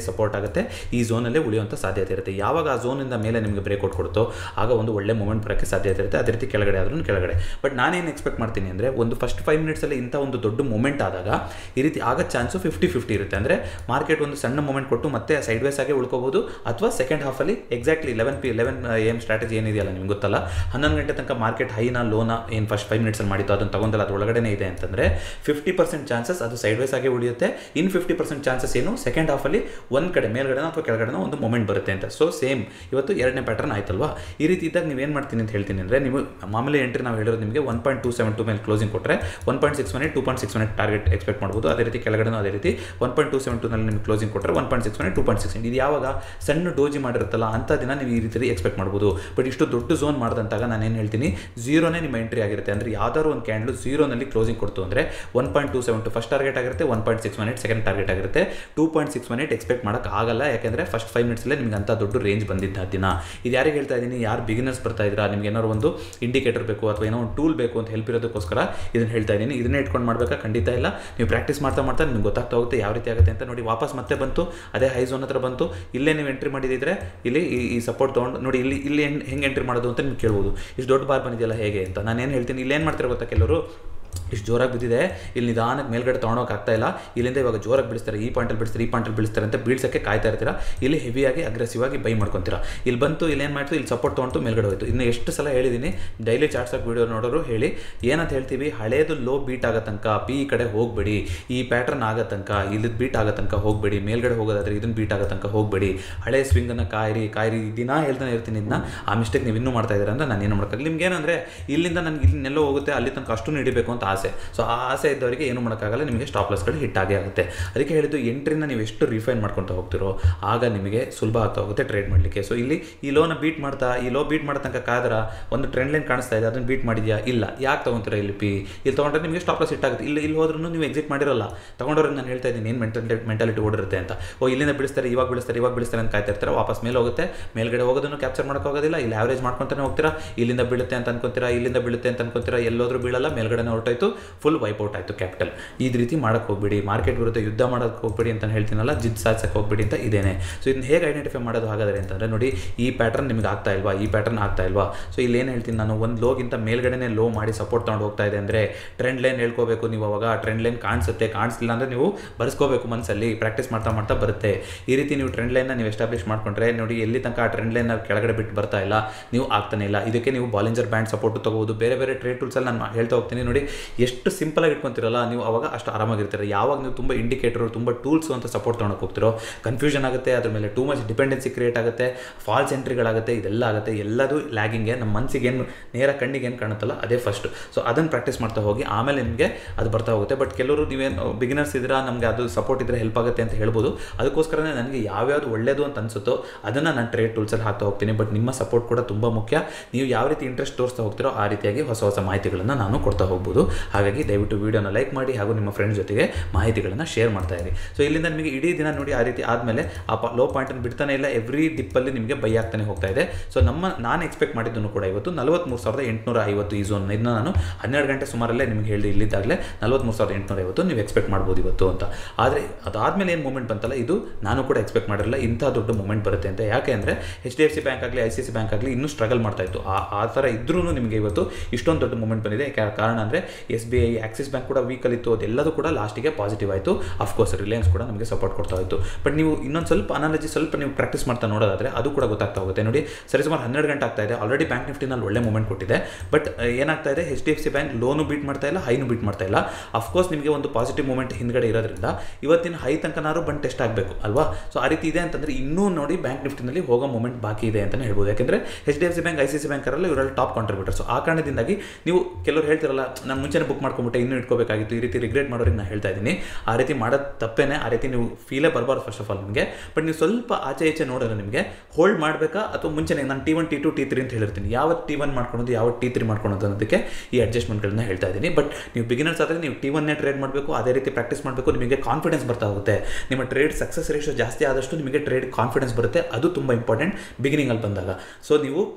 ಸಪೋರ್ಟ್ ಆಗುತ್ತೆ ಈ ಝೋನಲ್ಲೇ ಉಳಿಯುವಂಥ ಸಾಧ್ಯತೆ ಇರುತ್ತೆ ಯಾವಾಗ ಆ ಝೋನಿಂದ ಮೇಲೆ ನಿಮಗೆ ಬ್ರೇಕ್ಔಟ್ ಕೊಡುತ್ತೋ ಆಗ ಒಂದು ಒಳ್ಳೆ ಮೂಮೆಂಟ್ ಬರೋಕ್ಕೆ ಸಾಧ್ಯತೆ ಇರುತ್ತೆ ಅದೇ ರೀತಿ ಕೆಳಗಡೆ ಆದ್ರೂ ಕೆಳಗಡೆ ಬಟ್ ನಾನೇನು ಎಕ್ಸ್ಪೆಕ್ಟ್ ಮಾಡ್ತೀನಿ ಅಂದರೆ ಒಂದು ಫಸ್ಟ್ ಫೈವ್ ಮಿನಿಟ್ಸಲ್ಲಿ ಇಂಥ ಒಂದು ದೊಡ್ಡ ಮೂಮೆಂಟ್ ಆದಾಗ ಈ ರೀತಿ ಆಗೋ ಚಾನ್ಸು ಫಿಫ್ಟಿ ಫಿಫ್ಟಿ ಇರುತ್ತೆ ಅಂದರೆ ಮಾರ್ಕೆಟ್ ಒಂದು ಸಣ್ಣ ಮೂಮೆಂಟ್ ಕೊಟ್ಟು ಮತ್ತೆ ಸೈಡ್ ವೇಸ್ ಆಗಿ ಉಳ್ಕೋಬಹುದು ಅಥವಾ ಸೆಕೆಂಡ್ ಹಾಫಲ್ಲಿ ಎಕ್ಸಾಕ್ಟ್ಲಿ ಲೆವೆನ್ ಪಿ ಲೆವೆನ್ ಏನು ಸ್ಟ್ರಾಟಜಿ ಏನಿದೆಯಲ್ಲ ನಿಮ್ಗೆ ಗೊತ್ತಲ್ಲ ಹನ್ನೊಂದು ಗಂಟೆ ತನಕ ಮಾರ್ಕೆಟ್ ಹೈನ ಲೋನ ಏನು ಫಸ್ಟ್ ಫೈವ್ ಮಿನಿಟ್ಸಲ್ಲಿ ಮಾಡಿತ್ತು ಅದನ್ನು ತಗೊಂಡಲ್ಲ ಅದು ಒಳಗಡೆ ಇದೆ ಅಂತಂದರೆ ಫಿಫ್ಟಿ ಪರ್ಸೆಂಟ್ ಚಾನ್ಸಸ್ ಅದು ಸೈಡ್ ವೇಸ್ ಆಗಿ ಉಳಿಯುತ್ತೆ ಇನ್ ಫಿಫ್ಟಿ ಪರ್ಸೆಂಟ್ ಚಾನ್ಸಸ್ ಏನು ಸೆಕೆಂಡ್ ಹಾಫಲ್ಲಿ ಒಂದು ಕಡೆ ಮೇಲ್ಗಡೆ ಅಥವಾ ಕೆಳಗಡೆ ಒಂದು ಮೂಮೆಂಟ್ ಬರುತ್ತೆ ಅಂತ ಸೊ ಸೇಮ್ ಇವತ್ತು ಎರಡನೇ ಪ್ಯಾಟರ್ನ್ ಆಯ್ತಲ್ವಾ ಈ ರೀತಿ ಇದ್ದಾಗ ನೀವೇನು ಮಾಡ್ತೀನಿ ಅಂತ ಹೇಳ್ತೀನಿ ಅಂದರೆ ನೀವು ಮಾಮೂಲಿ ಎಂಟ್ರಿ ನಾವು ಹೇಳಿರೋದು ನಿಮಗೆ one point two seven two ಮೇಲೆ ಕ್ಲೋಸಿಂಗ್ ಕೊಟ್ಟರೆ one point six one two point six one target expect ಮಾಡ್ಬೋದು ಅದೇ ರೀತಿ ಕೆಳಗಡೆ ಅದೇ ರೀತಿ ಒನ್ ಪಾಯಿಂಟ್ ಟೂ ಸೆವೆನ್ ಟೂನಲ್ಲಿ ನಿಮಗೆ ಕ್ಲೋಸಿಂಗ್ ಕೊಟ್ಟರೆ one point six one two point six ಇದು ಯಾವಾಗ ಸಣ್ಣ ಡೋಜಿ ಮಾಡಿರುತ್ತಲ್ಲ ಅಂಥ ದಿನ ನೀವು ಈ ರೀತಿ ಎಕ್ಸ್ಪೆಕ್ಟ್ ಮಾಡ್ಬೋದು ಬಟ್ ಇಷ್ಟು ದೊಡ್ಡ ಝೋನ್ ಮಾಡಿದಂತಾಗ ನಾನು ಏನು ಹೇಳ್ತೀನಿ ಝೀರೋನೇ ನಿಮ್ಮ ಎಂಟ್ರಿ ಆಗಿರುತ್ತೆ ಅಂದರೆ ಯಾವ್ದಾದ್ರು ಒಂದು ಕ್ಯಾಂಡ್ಲು ಝೀರೋನಲ್ಲಿ ಕ್ಲೋಸಿಂಗ್ ಕೊಡ್ತು ಅಂದರೆ one point two seven two first target ಆಗಿರುತ್ತೆ one point six one eight second target ಆಗಿರುತ್ತೆ two point six one eight expect ಮಾಡೋಕ್ಕೆ ಆಗಲ್ಲ ಯಾಕೆಂದರೆ ಫಸ್ಟ್ ಫೈವ್ ಮಿನಿಟ್ಸಲ್ಲೇ ನಿಮಗೆ ಅಂತ ದೊಡ್ಡ ರೇಂಜ್ ಬಂದಿದ್ದ ದಿನ ಇದು ಯಾರಿಗೆ ಹೇಳ್ತಾ ಇದ್ದೀನಿ ಯಾರು ಬಿಗಿನರ್ಸ್ ಬರ್ತಾ ಇದ್ದೀರಾ ನಿಮ್ಗೆ ಏನಾದ್ರು ಒಂದು ಇಂಡಿಕೇಟರ್ ಬೇಕು ಅಥವಾ ಏನೋ ಒಂದು ಟೂಲ್ ಬೇಕು ಅಂತ ಹೆಲ್ಪ್ ಇರೋದಕ್ಕೋಸ್ಕರ ಇದನ್ನು ಹೇಳ್ತಾ ಇದ್ದೀನಿ ಇದನ್ನೇ ಇಟ್ಕೊಂಡು ಮಾಡಬೇಕಾ ಖಂಡಿತ ಇಲ್ಲ ನೀವು ಪ್ರಾಕ್ಟೀಸ್ ಮಾಡ್ತಾ ಮಾಡ್ತಾ ನಿಮ್ಗೆ ಗೊತ್ತಾಗ್ತಾ ಹೋಗುತ್ತೆ ಯಾವ ರೀತಿ ಆಗುತ್ತೆ ಅಂತ ನೋಡಿ ವಾಪಸ್ ಮತ್ತೆ ಬಂತು ಅದೇ ಹೈ ಝೋನ್ ಹತ್ರ ಬಂತು ಇಲ್ಲೇ ನೀವು ಎಂಟ್ರಿ ಮಾಡಿದಿದ್ರೆ ಇಲ್ಲಿ ಈ ಈ ಸಪೋರ್ಟ್ ತೊಗೊಂಡು ನೋಡಿ ಇಲ್ಲಿ ಇಲ್ಲಿ ಹೆಂಗೆ ಎಂಟ್ರಿ ಮಾಡೋದು ಅಂತ ನಿಮ್ಗೆ ಕೇಳ್ಬೋದು ಇಷ್ಟು ದೊಡ್ಡ ಬಾರ್ ಬಂದಿದೆಯಲ್ಲ ಹೇಗೆ ಅಂತ ನಾನು ಏನು ಹೇಳ್ತೀನಿ ಇಲ್ಲಿ ಏನು ಮಾಡ್ತಾರೆ ಗೊತ್ತಾ ಕೆಲವರು ಇಷ್ಟು ಜೋರಾಗಿ ಬಿದ್ದಿದೆ ಇಲ್ಲಿ ನಿಧಾನಕ್ಕೆ ಮೇಲ್ಗಡೆ ತೊಗೊಳೋಕೆ ಆಗ್ತಾ ಇಲ್ಲ ಇಲ್ಲಿಂದ ಇವಾಗ ಜೋರಾಗಿ ಬಿಡಿಸ್ತಾರೆ ಈ ಪಾಯಿಂಟಲ್ಲಿ ಬಿಡಿಸ್ತಾರೆ ಈ ಪಾಯಿಂಟಲ್ಲಿ ಬಿಡಿಸ್ತಾರೆ ಅಂತ ಬೀಳ್ಸೋಕ್ಕೆ ಕಾಯ್ತಾ ಇರ್ತೀರಾ ಇಲ್ಲಿ ಹೆವಿಯಾಗಿ ಅಗ್ರೆಸಿವ್ ಆಗಿ ಬೈ ಮಾಡ್ಕೊತೀರಾ ಇಲ್ಲಿ ಬಂತು ಇಲ್ಲಿ ಏನು ಮಾಡ್ತು ಇಲ್ಲಿ ಸಪೋರ್ಟ್ ತೊಗೊಂಡು ಮೇಲ್ಗಡೆ ಹೋಯ್ತು ಇನ್ನು ಎಷ್ಟು ಸಲ ಹೇಳಿದ್ದೀನಿ ಡೈಲಿ ಚಾರ್ಟ್ಸಾಗಿ ವೀಡಿಯೋ ನೋಡೋರು ಹೇಳಿ ಏನಂತ ಹೇಳ್ತೀವಿ ಹಳೇದು ಲೋ ಬೀಟ್ ಆಗೋ ತನಕ ಪಿ ಈ ಕಡೆ ಹೋಗಬೇಡಿ ಈ ಪ್ಯಾಟರ್ನ್ ಆಗೋ ತನಕ ಇಲ್ಲಿದ್ದು ಬೀಟ್ ಆಗೋ ತನಕ ಹೋಗಬೇಡಿ ಮೇಲ್ಗಡೆ ಹೋಗೋದಾದ್ರೆ ಇದನ್ನು ಬೀಟ್ ಆಗೋ ತನಕ ಹೋಗಬೇಡಿ ಹಳೆ ಸ್ವಿಂಗನ್ನು ಕಾಯಿರಿ ಕಾಯಿರಿ ದಿನ ಹೇಳ್ತಾನೆ ಇರ್ತೀನಿ ಇದನ್ನ ಆ ಮಿಸ್ಟೇಕ್ ನೀವು ಇನ್ನೂ ಮಾಡ್ತಾ ಇದ್ದೀರಾ ಅಂದ್ರೆ ನಾನು ಏನು ಮಾಡೋಕ್ಕಾಗಲಿ ನಿಮ್ಗೆ ಏನಂದರೆ ಇಲ್ಲಿಂದ ನನಗೆ ಇಲ್ಲಿ ನೆಲ್ಲೋ ಹೋಗುತ್ತೆ ಅಲ್ಲಿ ತನಕ ಅಷ್ಟು ಹಿಡಿಬೇಕು ಅಂತ ಆಸೆ ಸೊ ಆ ಆಸೆ ಇದ್ದವರಿಗೆ ಏನು ಮಾಡೋಕ್ಕಾಗಲ್ಲ ನಿಮಗೆ ಸ್ಟಾಪ್ ಲಾಸ್ಗಳು ಹಿಟ್ ಆಗೇ ಆಗುತ್ತೆ ಅದಕ್ಕೆ ಹೇಳಿದ್ದು ಎಂಟ್ರಿನ ನೀವು ಎಷ್ಟು ರಿಫೈನ್ ಮಾಡ್ಕೊತಾ ಹೋಗ್ತಿರೋ ಆಗ ನಿಮಗೆ ಸುಲಭ ಆಗ್ತಾ ಹೋಗುತ್ತೆ ಟ್ರೇಡ್ ಮಾಡಲಿಕ್ಕೆ ಸೊ ಇಲ್ಲಿ ಈ ಲೋನ ಬೀಟ್ ಮಾಡ್ತಾ ಈ ಲೋ ಬೀಟ್ ಮಾಡೋ ತನಕ ಕಾದ್ರ ಒಂದು ಟ್ರೆಂಡ್ ಲೈನ್ ಕಾಣಿಸ್ತಾ ಇದೆ ಅದನ್ನು ಬೀಟ್ ಮಾಡಿದ್ಯಾ ಇಲ್ಲ ಯಾಕೆ ತೊಗೊತೀರಾ ಇಲ್ಲಿ ಪಿ ಇಲ್ಲಿ ತೊಗೊಂಡ್ರೆ ನಿಮಗೆ ಸ್ಟಾಪ್ ಲಾಸ್ ಹಿಟ್ ಆಗುತ್ತೆ ಇಲ್ಲಿ ಇಲ್ಲಿ ಹೋದ್ರೂ ನೀವು ಎಕ್ಸಿಟ್ ಮಾಡಿರಲ್ಲ ತೊಗೊಂಡವ್ರಿಗೆ ನಾನು ಹೇಳ್ತಾ ಇದ್ದೀನಿ ಏನು ಮೆಂಟಲ್ ಮೆಂಟಾಲಿಟಿ ಓಡಿರುತ್ತೆ ಅಂತ ಓ ಇಲ್ಲಿಂದ ಬಿಡಿಸ್ತಾರೆ ಇವಾಗ ಬಿಡಿಸ್ತಾರೆ ಇವಾಗ ಬಿಡಿಸ್ತಾರೆ ಅಂತ ಕಾಯ್ತಾ ಇರ್ತಾರೆ ವಾಪಸ್ ಮೇಲೆ ಹೋಗುತ್ತೆ ಮೇಲ್ಗಡೆ ಹೋಗೋದನ್ನು ಕ್ಯಾಪ್ಚರ್ ಮಾಡೋಕ್ಕಾಗೋದಿಲ್ಲ ಇಲ್ಲಿ ಆವರೇಜ್ ಮಾಡ್ಕೊತಾನೆ ಹೋಗ್ತೀರಾ ಇಲ್ಲಿಂದ ಬೀಳುತ್ತೆ ಅಂತ ಅನ್ಕೊಂತೀರಾ ಇಲ್ಲಿಂದ ಬೀಳುತ್ತೆ ಅಂತ ಅನ್ಕೊಂತೀರಾ ಎಲ್ಲೋದ್ರೂ ಬೀಳಲ್ಲ ಮೇಲ್ಗಡೆ ಹೊರಟಾಯ್ತು ಫುಲ್ ವೈಪೌಟ್ ಆಯಿತು ಕ್ಯಾಪಿಟಲ್ ಈ ರೀತಿ ಮಾಡೋಕ್ಕೆ ಹೋಗ್ಬೇಡಿ ಮಾರ್ಕೆಟ್ ವಿರುದ್ಧ ಯುದ್ಧ ಮಾಡೋಕ್ಕೆ ಹೋಗ್ಬೇಡಿ ಅಂತ ಹೇಳ್ತೀನಲ್ಲ ಜಿದ್ ಸಾಧಿಸಕ್ಕೆ ಹೋಗ್ಬೇಡಿ ಅಂತ ಇದೇನೆ ಸೊ ಇದನ್ನ ಹೇಗೆ ಐಡೆಂಟಿಫೈ ಮಾಡೋದು ಹಾಗಾದರೆ ಅಂತಂದರೆ ನೋಡಿ ಈ ಪ್ಯಾಟರ್ನ್ ನಿಮ್ಗೆ ಆಗ್ತಾ ಇಲ್ವಾ ಈ ಪ್ಯಾಟರ್ನ್ ಆಗ್ತಾ ಇಲ್ವಾ ಸೊ ಇಲ್ಲಿ ಏನು ಹೇಳ್ತೀನಿ ನಾನು ಒಂದು ಲೋಗಿಂತ ಮೇಲ್ಗಡೆನೇ ಲೋ ಮಾಡಿ ಸಪೋರ್ಟ್ ತೊಗೊಂಡು ಹೋಗ್ತಾ ಇದೆ ಅಂದರೆ ಟ್ರೆಂಡ್ ಲೈನ್ ಹೇಳ್ಕೋಬೇಕು ನೀವು ಅವಾಗ ಟ್ರೆಂಡ್ ಲೈನ್ ಕಾಣಿಸುತ್ತೆ ಕಾಣಿಸ್ಲಿಲ್ಲ ಅಂದರೆ ನೀವು ಬರ್ಸ್ಕೋಬೇಕು ಮನಸ್ಸಲ್ಲಿ ಪ್ರಾಕ್ಟೀಸ್ ಮಾಡ್ತಾ ಮಾಡ್ತಾ ಬರುತ್ತೆ ಈ ರೀತಿ ನೀವು ಟ್ರೆಂಡ್ ಲೈನ್ನ ನೀವು ಎಸ್ಟಾಬ್ಲಿಷ್ ಮಾಡ್ಕೊಂಡ್ರೆ ನೋಡಿ ಎಲ್ಲಿ ತನಕ ಆ ಟ್ರೆಂಡ್ ಲೈನ್ ಕೆಳಗಡೆ ಬಿಟ್ಟು ಬರ್ತಾ ಇಲ್ಲ ನೀವು ಆಗ್ತಾನೆ ಇಲ್ಲ ಇದಕ್ಕೆ ನೀವು ಬಾಲಿಂಜರ್ ಬ್ಯಾಂಡ್ ಸಪೋರ್ಟ್ ತಗೋಬೋದು ಬೇರೆ ಬೇರೆ ಟ್ರೇಡ್ ಟೂಲ್ಸಲ್ಲಿ ನಾನು ಹೇಳ್ತಾ ಹೋಗ್ತೀನಿ ನೋಡಿ ಎಷ್ಟು ಸಿಂಪಲ್ ಆಗಿ ಇಟ್ಕೊಂತೀರಲ್ಲ ನೀವು ಅವಾಗ ಅಷ್ಟು ಆರಾಮಾಗಿರ್ತೀರ ಯಾವಾಗ ನೀವು ತುಂಬ ಇಂಡಿಕೇಟರ್ ತುಂಬ ಟೂಲ್ಸ್ ಅಂತ ಸಪೋರ್ಟ್ ತೊಗೊಳಕ್ಕೆ ಹೋಗ್ತಿರೋ ಕನ್ಫ್ಯೂಷನ್ ಆಗುತ್ತೆ ಅದ್ರ ಮೇಲೆ ಟೂ ಮಚ್ ಡಿಪೆಂಡೆನ್ಸಿ ಕ್ರಿಯೇಟ್ ಆಗುತ್ತೆ ಫಾಲ್ಸ್ ಎಂಟ್ರಿಗಳಾಗುತ್ತೆ ಇದೆಲ್ಲ ಆಗುತ್ತೆ ಎಲ್ಲದೂ ಲ್ಯಾಗಿಂಗ್ಗೆ ನಮ್ಮ ಮನಸ್ಸಿಗೆ ಏನು ನೇರ ಕಣ್ಣಿಗೆ ಏನು ಕಾಣುತ್ತಲ್ಲ ಅದೇ ಫಸ್ಟ್ ಸೊ ಅದನ್ನು ಪ್ರಾಕ್ಟೀಸ್ ಮಾಡ್ತಾ ಹೋಗಿ ಆಮೇಲೆ ನಿಮಗೆ ಅದು ಬರ್ತಾ ಹೋಗುತ್ತೆ ಬಟ್ ಕೆಲವರು ನೀವೇನು ಬಿಗಿನರ್ಸ್ ಇದ್ದೀರಾ ನಮಗೆ ಅದು ಸಪೋರ್ಟ್ ಇದ್ದರೆ ಹೆಲ್ಪ್ ಆಗುತ್ತೆ ಅಂತ ಹೇಳ್ಬೋದು ಅದಕ್ಕೋಸ್ಕರನೇ ನನಗೆ ಯಾವ್ಯಾವುದು ಒಳ್ಳೆಯದು ಅಂತ ಅನಿಸುತ್ತೋ ಅದನ್ನು ನಾನು ಟ್ರೇಡ್ ಟೂಲ್ಸಲ್ಲಿ ಹಾಕ್ತಾ ಹೋಗ್ತೀನಿ ಬಟ್ ನಿಮ್ಮ ಸಪೋರ್ಟ್ ಕೂಡ ತುಂಬ ಮುಖ್ಯ ನೀವು ಯಾವ ರೀತಿ ಇಂಟ್ರೆಸ್ಟ್ ತೋರಿಸ್ತಾ ಹೋಗ್ತೀರೋ ಆ ರೀತಿಯಾಗಿ ಹೊಸ ಹೊಸ ಮಾಹಿತಿಗಳನ್ನು ನಾನು ಕೊಡ್ತಾ ಹೋಗ್ಬೋದು ಹಾಗಾಗಿ ದಯವಿಟ್ಟು ವೀಡಿಯೋನ ಲೈಕ್ ಮಾಡಿ ಹಾಗೂ ನಿಮ್ಮ ಫ್ರೆಂಡ್ಸ್ ಜೊತೆಗೆ ಮಾಹಿತಿಗಳನ್ನು ಶೇರ್ ಮಾಡ್ತಾ ಇರಿ ಸೊ ಇಲ್ಲಿಂದ ನಿಮಗೆ ಇಡೀ ದಿನ ನೋಡಿ ಆ ರೀತಿ ಆದಮೇಲೆ ಆ ಪ ಲೋ ಪಾಯಿಂಟನ್ನು ಬಿಡ್ತಾನೆ ಇಲ್ಲ ಎವ್ರಿ ಡಿಪ್ಪಲ್ಲಿ ನಿಮಗೆ ಬೈ ಆಗ್ತಾನೆ ಹೋಗ್ತಾ ಇದೆ ಸೊ ನಮ್ಮ ನಾನು ಎಕ್ಸ್ಪೆಕ್ಟ್ ಮಾಡಿದ್ದನ್ನು ಕೂಡ ಇವತ್ತು ನಲವತ್ತ್ಮೂರು ಸಾವಿರದ ಎಂಟುನೂರ ಐವತ್ತು ಈ ಝೋನ್ ಇದನ್ನ ನಾನು ಹನ್ನೆರಡು ಗಂಟೆ ಸುಮಾರಲ್ಲೇ ನಿಮಗೆ ಹೇಳಿದೆ ಇಲ್ಲಿದ್ದಾಗಲೇ ನಲವತ್ತ್ಮೂರು ಸಾವಿರದ ಎಂಟುನೂರ ಐವತ್ತು ನೀವು ಎಕ್ಸ್ಪೆಕ್ಟ್ ಮಾಡ್ಬೋದು ಇವತ್ತು ಅಂತ ಆದರೆ ಅದಾದಮೇಲೆ ಏನು ಮೂಮೆಂಟ್ ಬಂತಲ್ಲ ಇದು ನಾನು ಕೂಡ ಎಕ್ಸ್ಪೆಕ್ಟ್ ಮಾಡಿರಲ್ಲ ಇಂಥ ದೊಡ್ಡ ಮೂಮೆಂಟ್ ಬರುತ್ತೆ ಅಂತ ಯಾಕೆ ಅಂದರೆ H D F C bank ಆಗಲಿ ಐ ಸಿ ಸಿ ಬ್ಯಾಂಕ್ ಆಗಲಿ ಇನ್ನೂ ಸ್ಟ್ರಗಲ್ ಮಾಡ್ತಾ ಇತ್ತು ಆ ಆ ಥರ ಇದ್ರೂ ನಿಮಗೆ ಇವತ್ತು ಇಷ್ಟೊಂದು ದೊಡ್ಡ ಮೂಮೆಂಟ್ ಬಂದಿದೆ ಕಾ- ಕಾರಣ ಅಂದರೆ S B I Axis bank ಕೂಡ ವೀಕಲ್ ಇತ್ತು ಅದೆಲ್ಲದೂ ಕೂಡ ಲಾಸ್ಟಿಗೆ ಪಾಸಿಟಿವ್ ಆಯಿತು ಅಫ್ಕೋರ್ಸ್ ರಿಲಯನ್ಸ್ ಕೂಡ ನಮಗೆ ಸಪೋರ್ಟ್ ಕೊಡ್ತಾ ಇತ್ತು ಬಟ್ ನೀವು ಇನ್ನೊಂದು ಸ್ವಲ್ಪ ಅನಾಲಜಿ ಸ್ವಲ್ಪ ನೀವು ಪ್ರಾಕ್ಟೀಸ್ ಮಾಡ್ತಾ ನೋಡೋದಾದರೆ ಅದು ಕೂಡ ಗೊತ್ತಾಗ್ತಾ ಹೋಗುತ್ತೆ ನೋಡಿ ಸರಿ ಸುಮಾರು ಹನ್ನೆರಡು ಗಂಟೆ ಆಗ್ತಾ ಇದೆ ಆಲ್ರೆಡಿ ಬ್ಯಾಂಕ್ ನಿಫ್ಟಿನಲ್ಲಿ ಒಳ್ಳೆ ಮೂಮೆಂಟ್ ಕೊಟ್ಟಿದೆ ಬಟ್ ಏನಾಗ್ತಾ ಇದೆ H D F C bank ಲೋನು ಬೀಟ್ ಮಾಡ್ತಾ ಇಲ್ಲ ಹೈನು ಬೀಟ್ ಮಾಡ್ತಾ ಇಲ್ಲ ಅಫ್ಕೋರ್ಸ್ ನಿಮಗೆ ಒಂದು ಪಾಸಿಟಿವ್ ಮೂಮೆಂಟ್ ಹಿಂದ್ಗಡೆ ಇರೋದ್ರಿಂದ ಇವತ್ತಿನ ಹೈ ತನಕನಾರು ಬಂದು ಟೆಸ್ಟ್ ಆಗಬೇಕು ಅಲ್ವಾ ಸೊ ಆ ರೀತಿ ಇದೆ ಅಂತಂದರೆ ಇನ್ನೂ ನೋಡಿ ಬ್ಯಾಂಕ್ ನಿಫ್ಟಿನಲ್ಲಿ ಹೋಗೋ ಮೂಮೆಂಟ್ ಬಾಕಿ ಇದೆ ಅಂತಲೇ ಹೇಳ್ಬೋದು ಯಾಕೆಂದರೆ H D F C bank I C C ಬ್ಯಾಂಕರಲ್ಲಿ ಇವರೆಲ್ಲ ಟಾಪ್ ಕಾಂಟ್ರಿಬ್ಯೂಟರ್ ಸೊ ಆ ಕಾರಣದಿಂದಾಗಿ ನೀವು ಕೆಲವರು ಹೇಳ್ತಿರಲ್ಲ ನಾನು ಮುಂಚೆನೇ ಬುಕ್ ಮಾಡ್ಕೊಂಬಿಟ್ಟೆ ಇನ್ನೂ ಇಟ್ಕೋಬೇಕಾಗಿತ್ತು ಈ ರೀತಿ ರಿಗ್ರೆಟ್ ಮಾಡೋರಿಗೆ ನಾನು ಹೇಳ್ತಾ ಇದ್ದೀನಿ ಆ ರೀತಿ ಮಾಡೋದು ತಪ್ಪೇನೆ ಆ ರೀತಿ ನೀವು ಫೀಲೇ ಬರಬಾರ್ದು ಫಸ್ಟ್ ಆಫ್ ಆಲ್ ನಿಮಗೆ ಬಟ್ ನೀವು ಸ್ವಲ್ಪ ಆಚೆ ಈಚೆ ನೋಡಿದ್ರೆ ನಿಮಗೆ ಹೋಲ್ಡ್ ಮಾಡಬೇಕಾ ಅಥವಾ ಮುಂಚೆನೇ ನಾನು T one T two T three ಅಂತ ಹೇಳಿರ್ತೀನಿ ಯಾವ ಟಿ ಒನ್ ಮಾಡ್ಕೊಳೋದು ಯಾವ ಟಿ ತ್ರೀ ಮಾಡ್ಕೊಳೋದು ಅನ್ನೋದಕ್ಕೆ ಈ ಅಡ್ಜಸ್ಟ್ಮೆಂಟ್ಗಳನ್ನ ಹೇಳ್ತಾ ಇದ್ದೀನಿ ಬಟ್ ನೀವು ಬಿಗಿನರ್ಸ್ ಆದರೆ ನೀವು ಟಿ ಒನ್ನೇ ಟ್ರೇಡ್ ಮಾಡಬೇಕು ಅದೇ ರೀತಿ ಪ್ರಾಕ್ಟೀಸ್ ಮಾಡಬೇಕು ನಿಮಗೆ ಕಾನ್ಫಿಡೆನ್ಸ್ ಬರ್ತಾ ಹೋಗುತ್ತೆ ನಿಮ್ಮ ಟ್ರೇಡ್ ಸಕ್ಸಸ್ ರೇಷೋ ಜಾಸ್ತಿ ಆದಷ್ಟು ನಿಮಗೆ ಟ್ರೇಡ್ ಕಾನ್ಫಿಡೆನ್ಸ್ ಬರುತ್ತೆ ಅದು ತುಂಬ ಇಂಪಾರ್ಟೆಂಟ್ ಬಿಗಿನಿಂಗಲ್ಲಿ ಬಂದಾಗ ಸೊ ನೀವು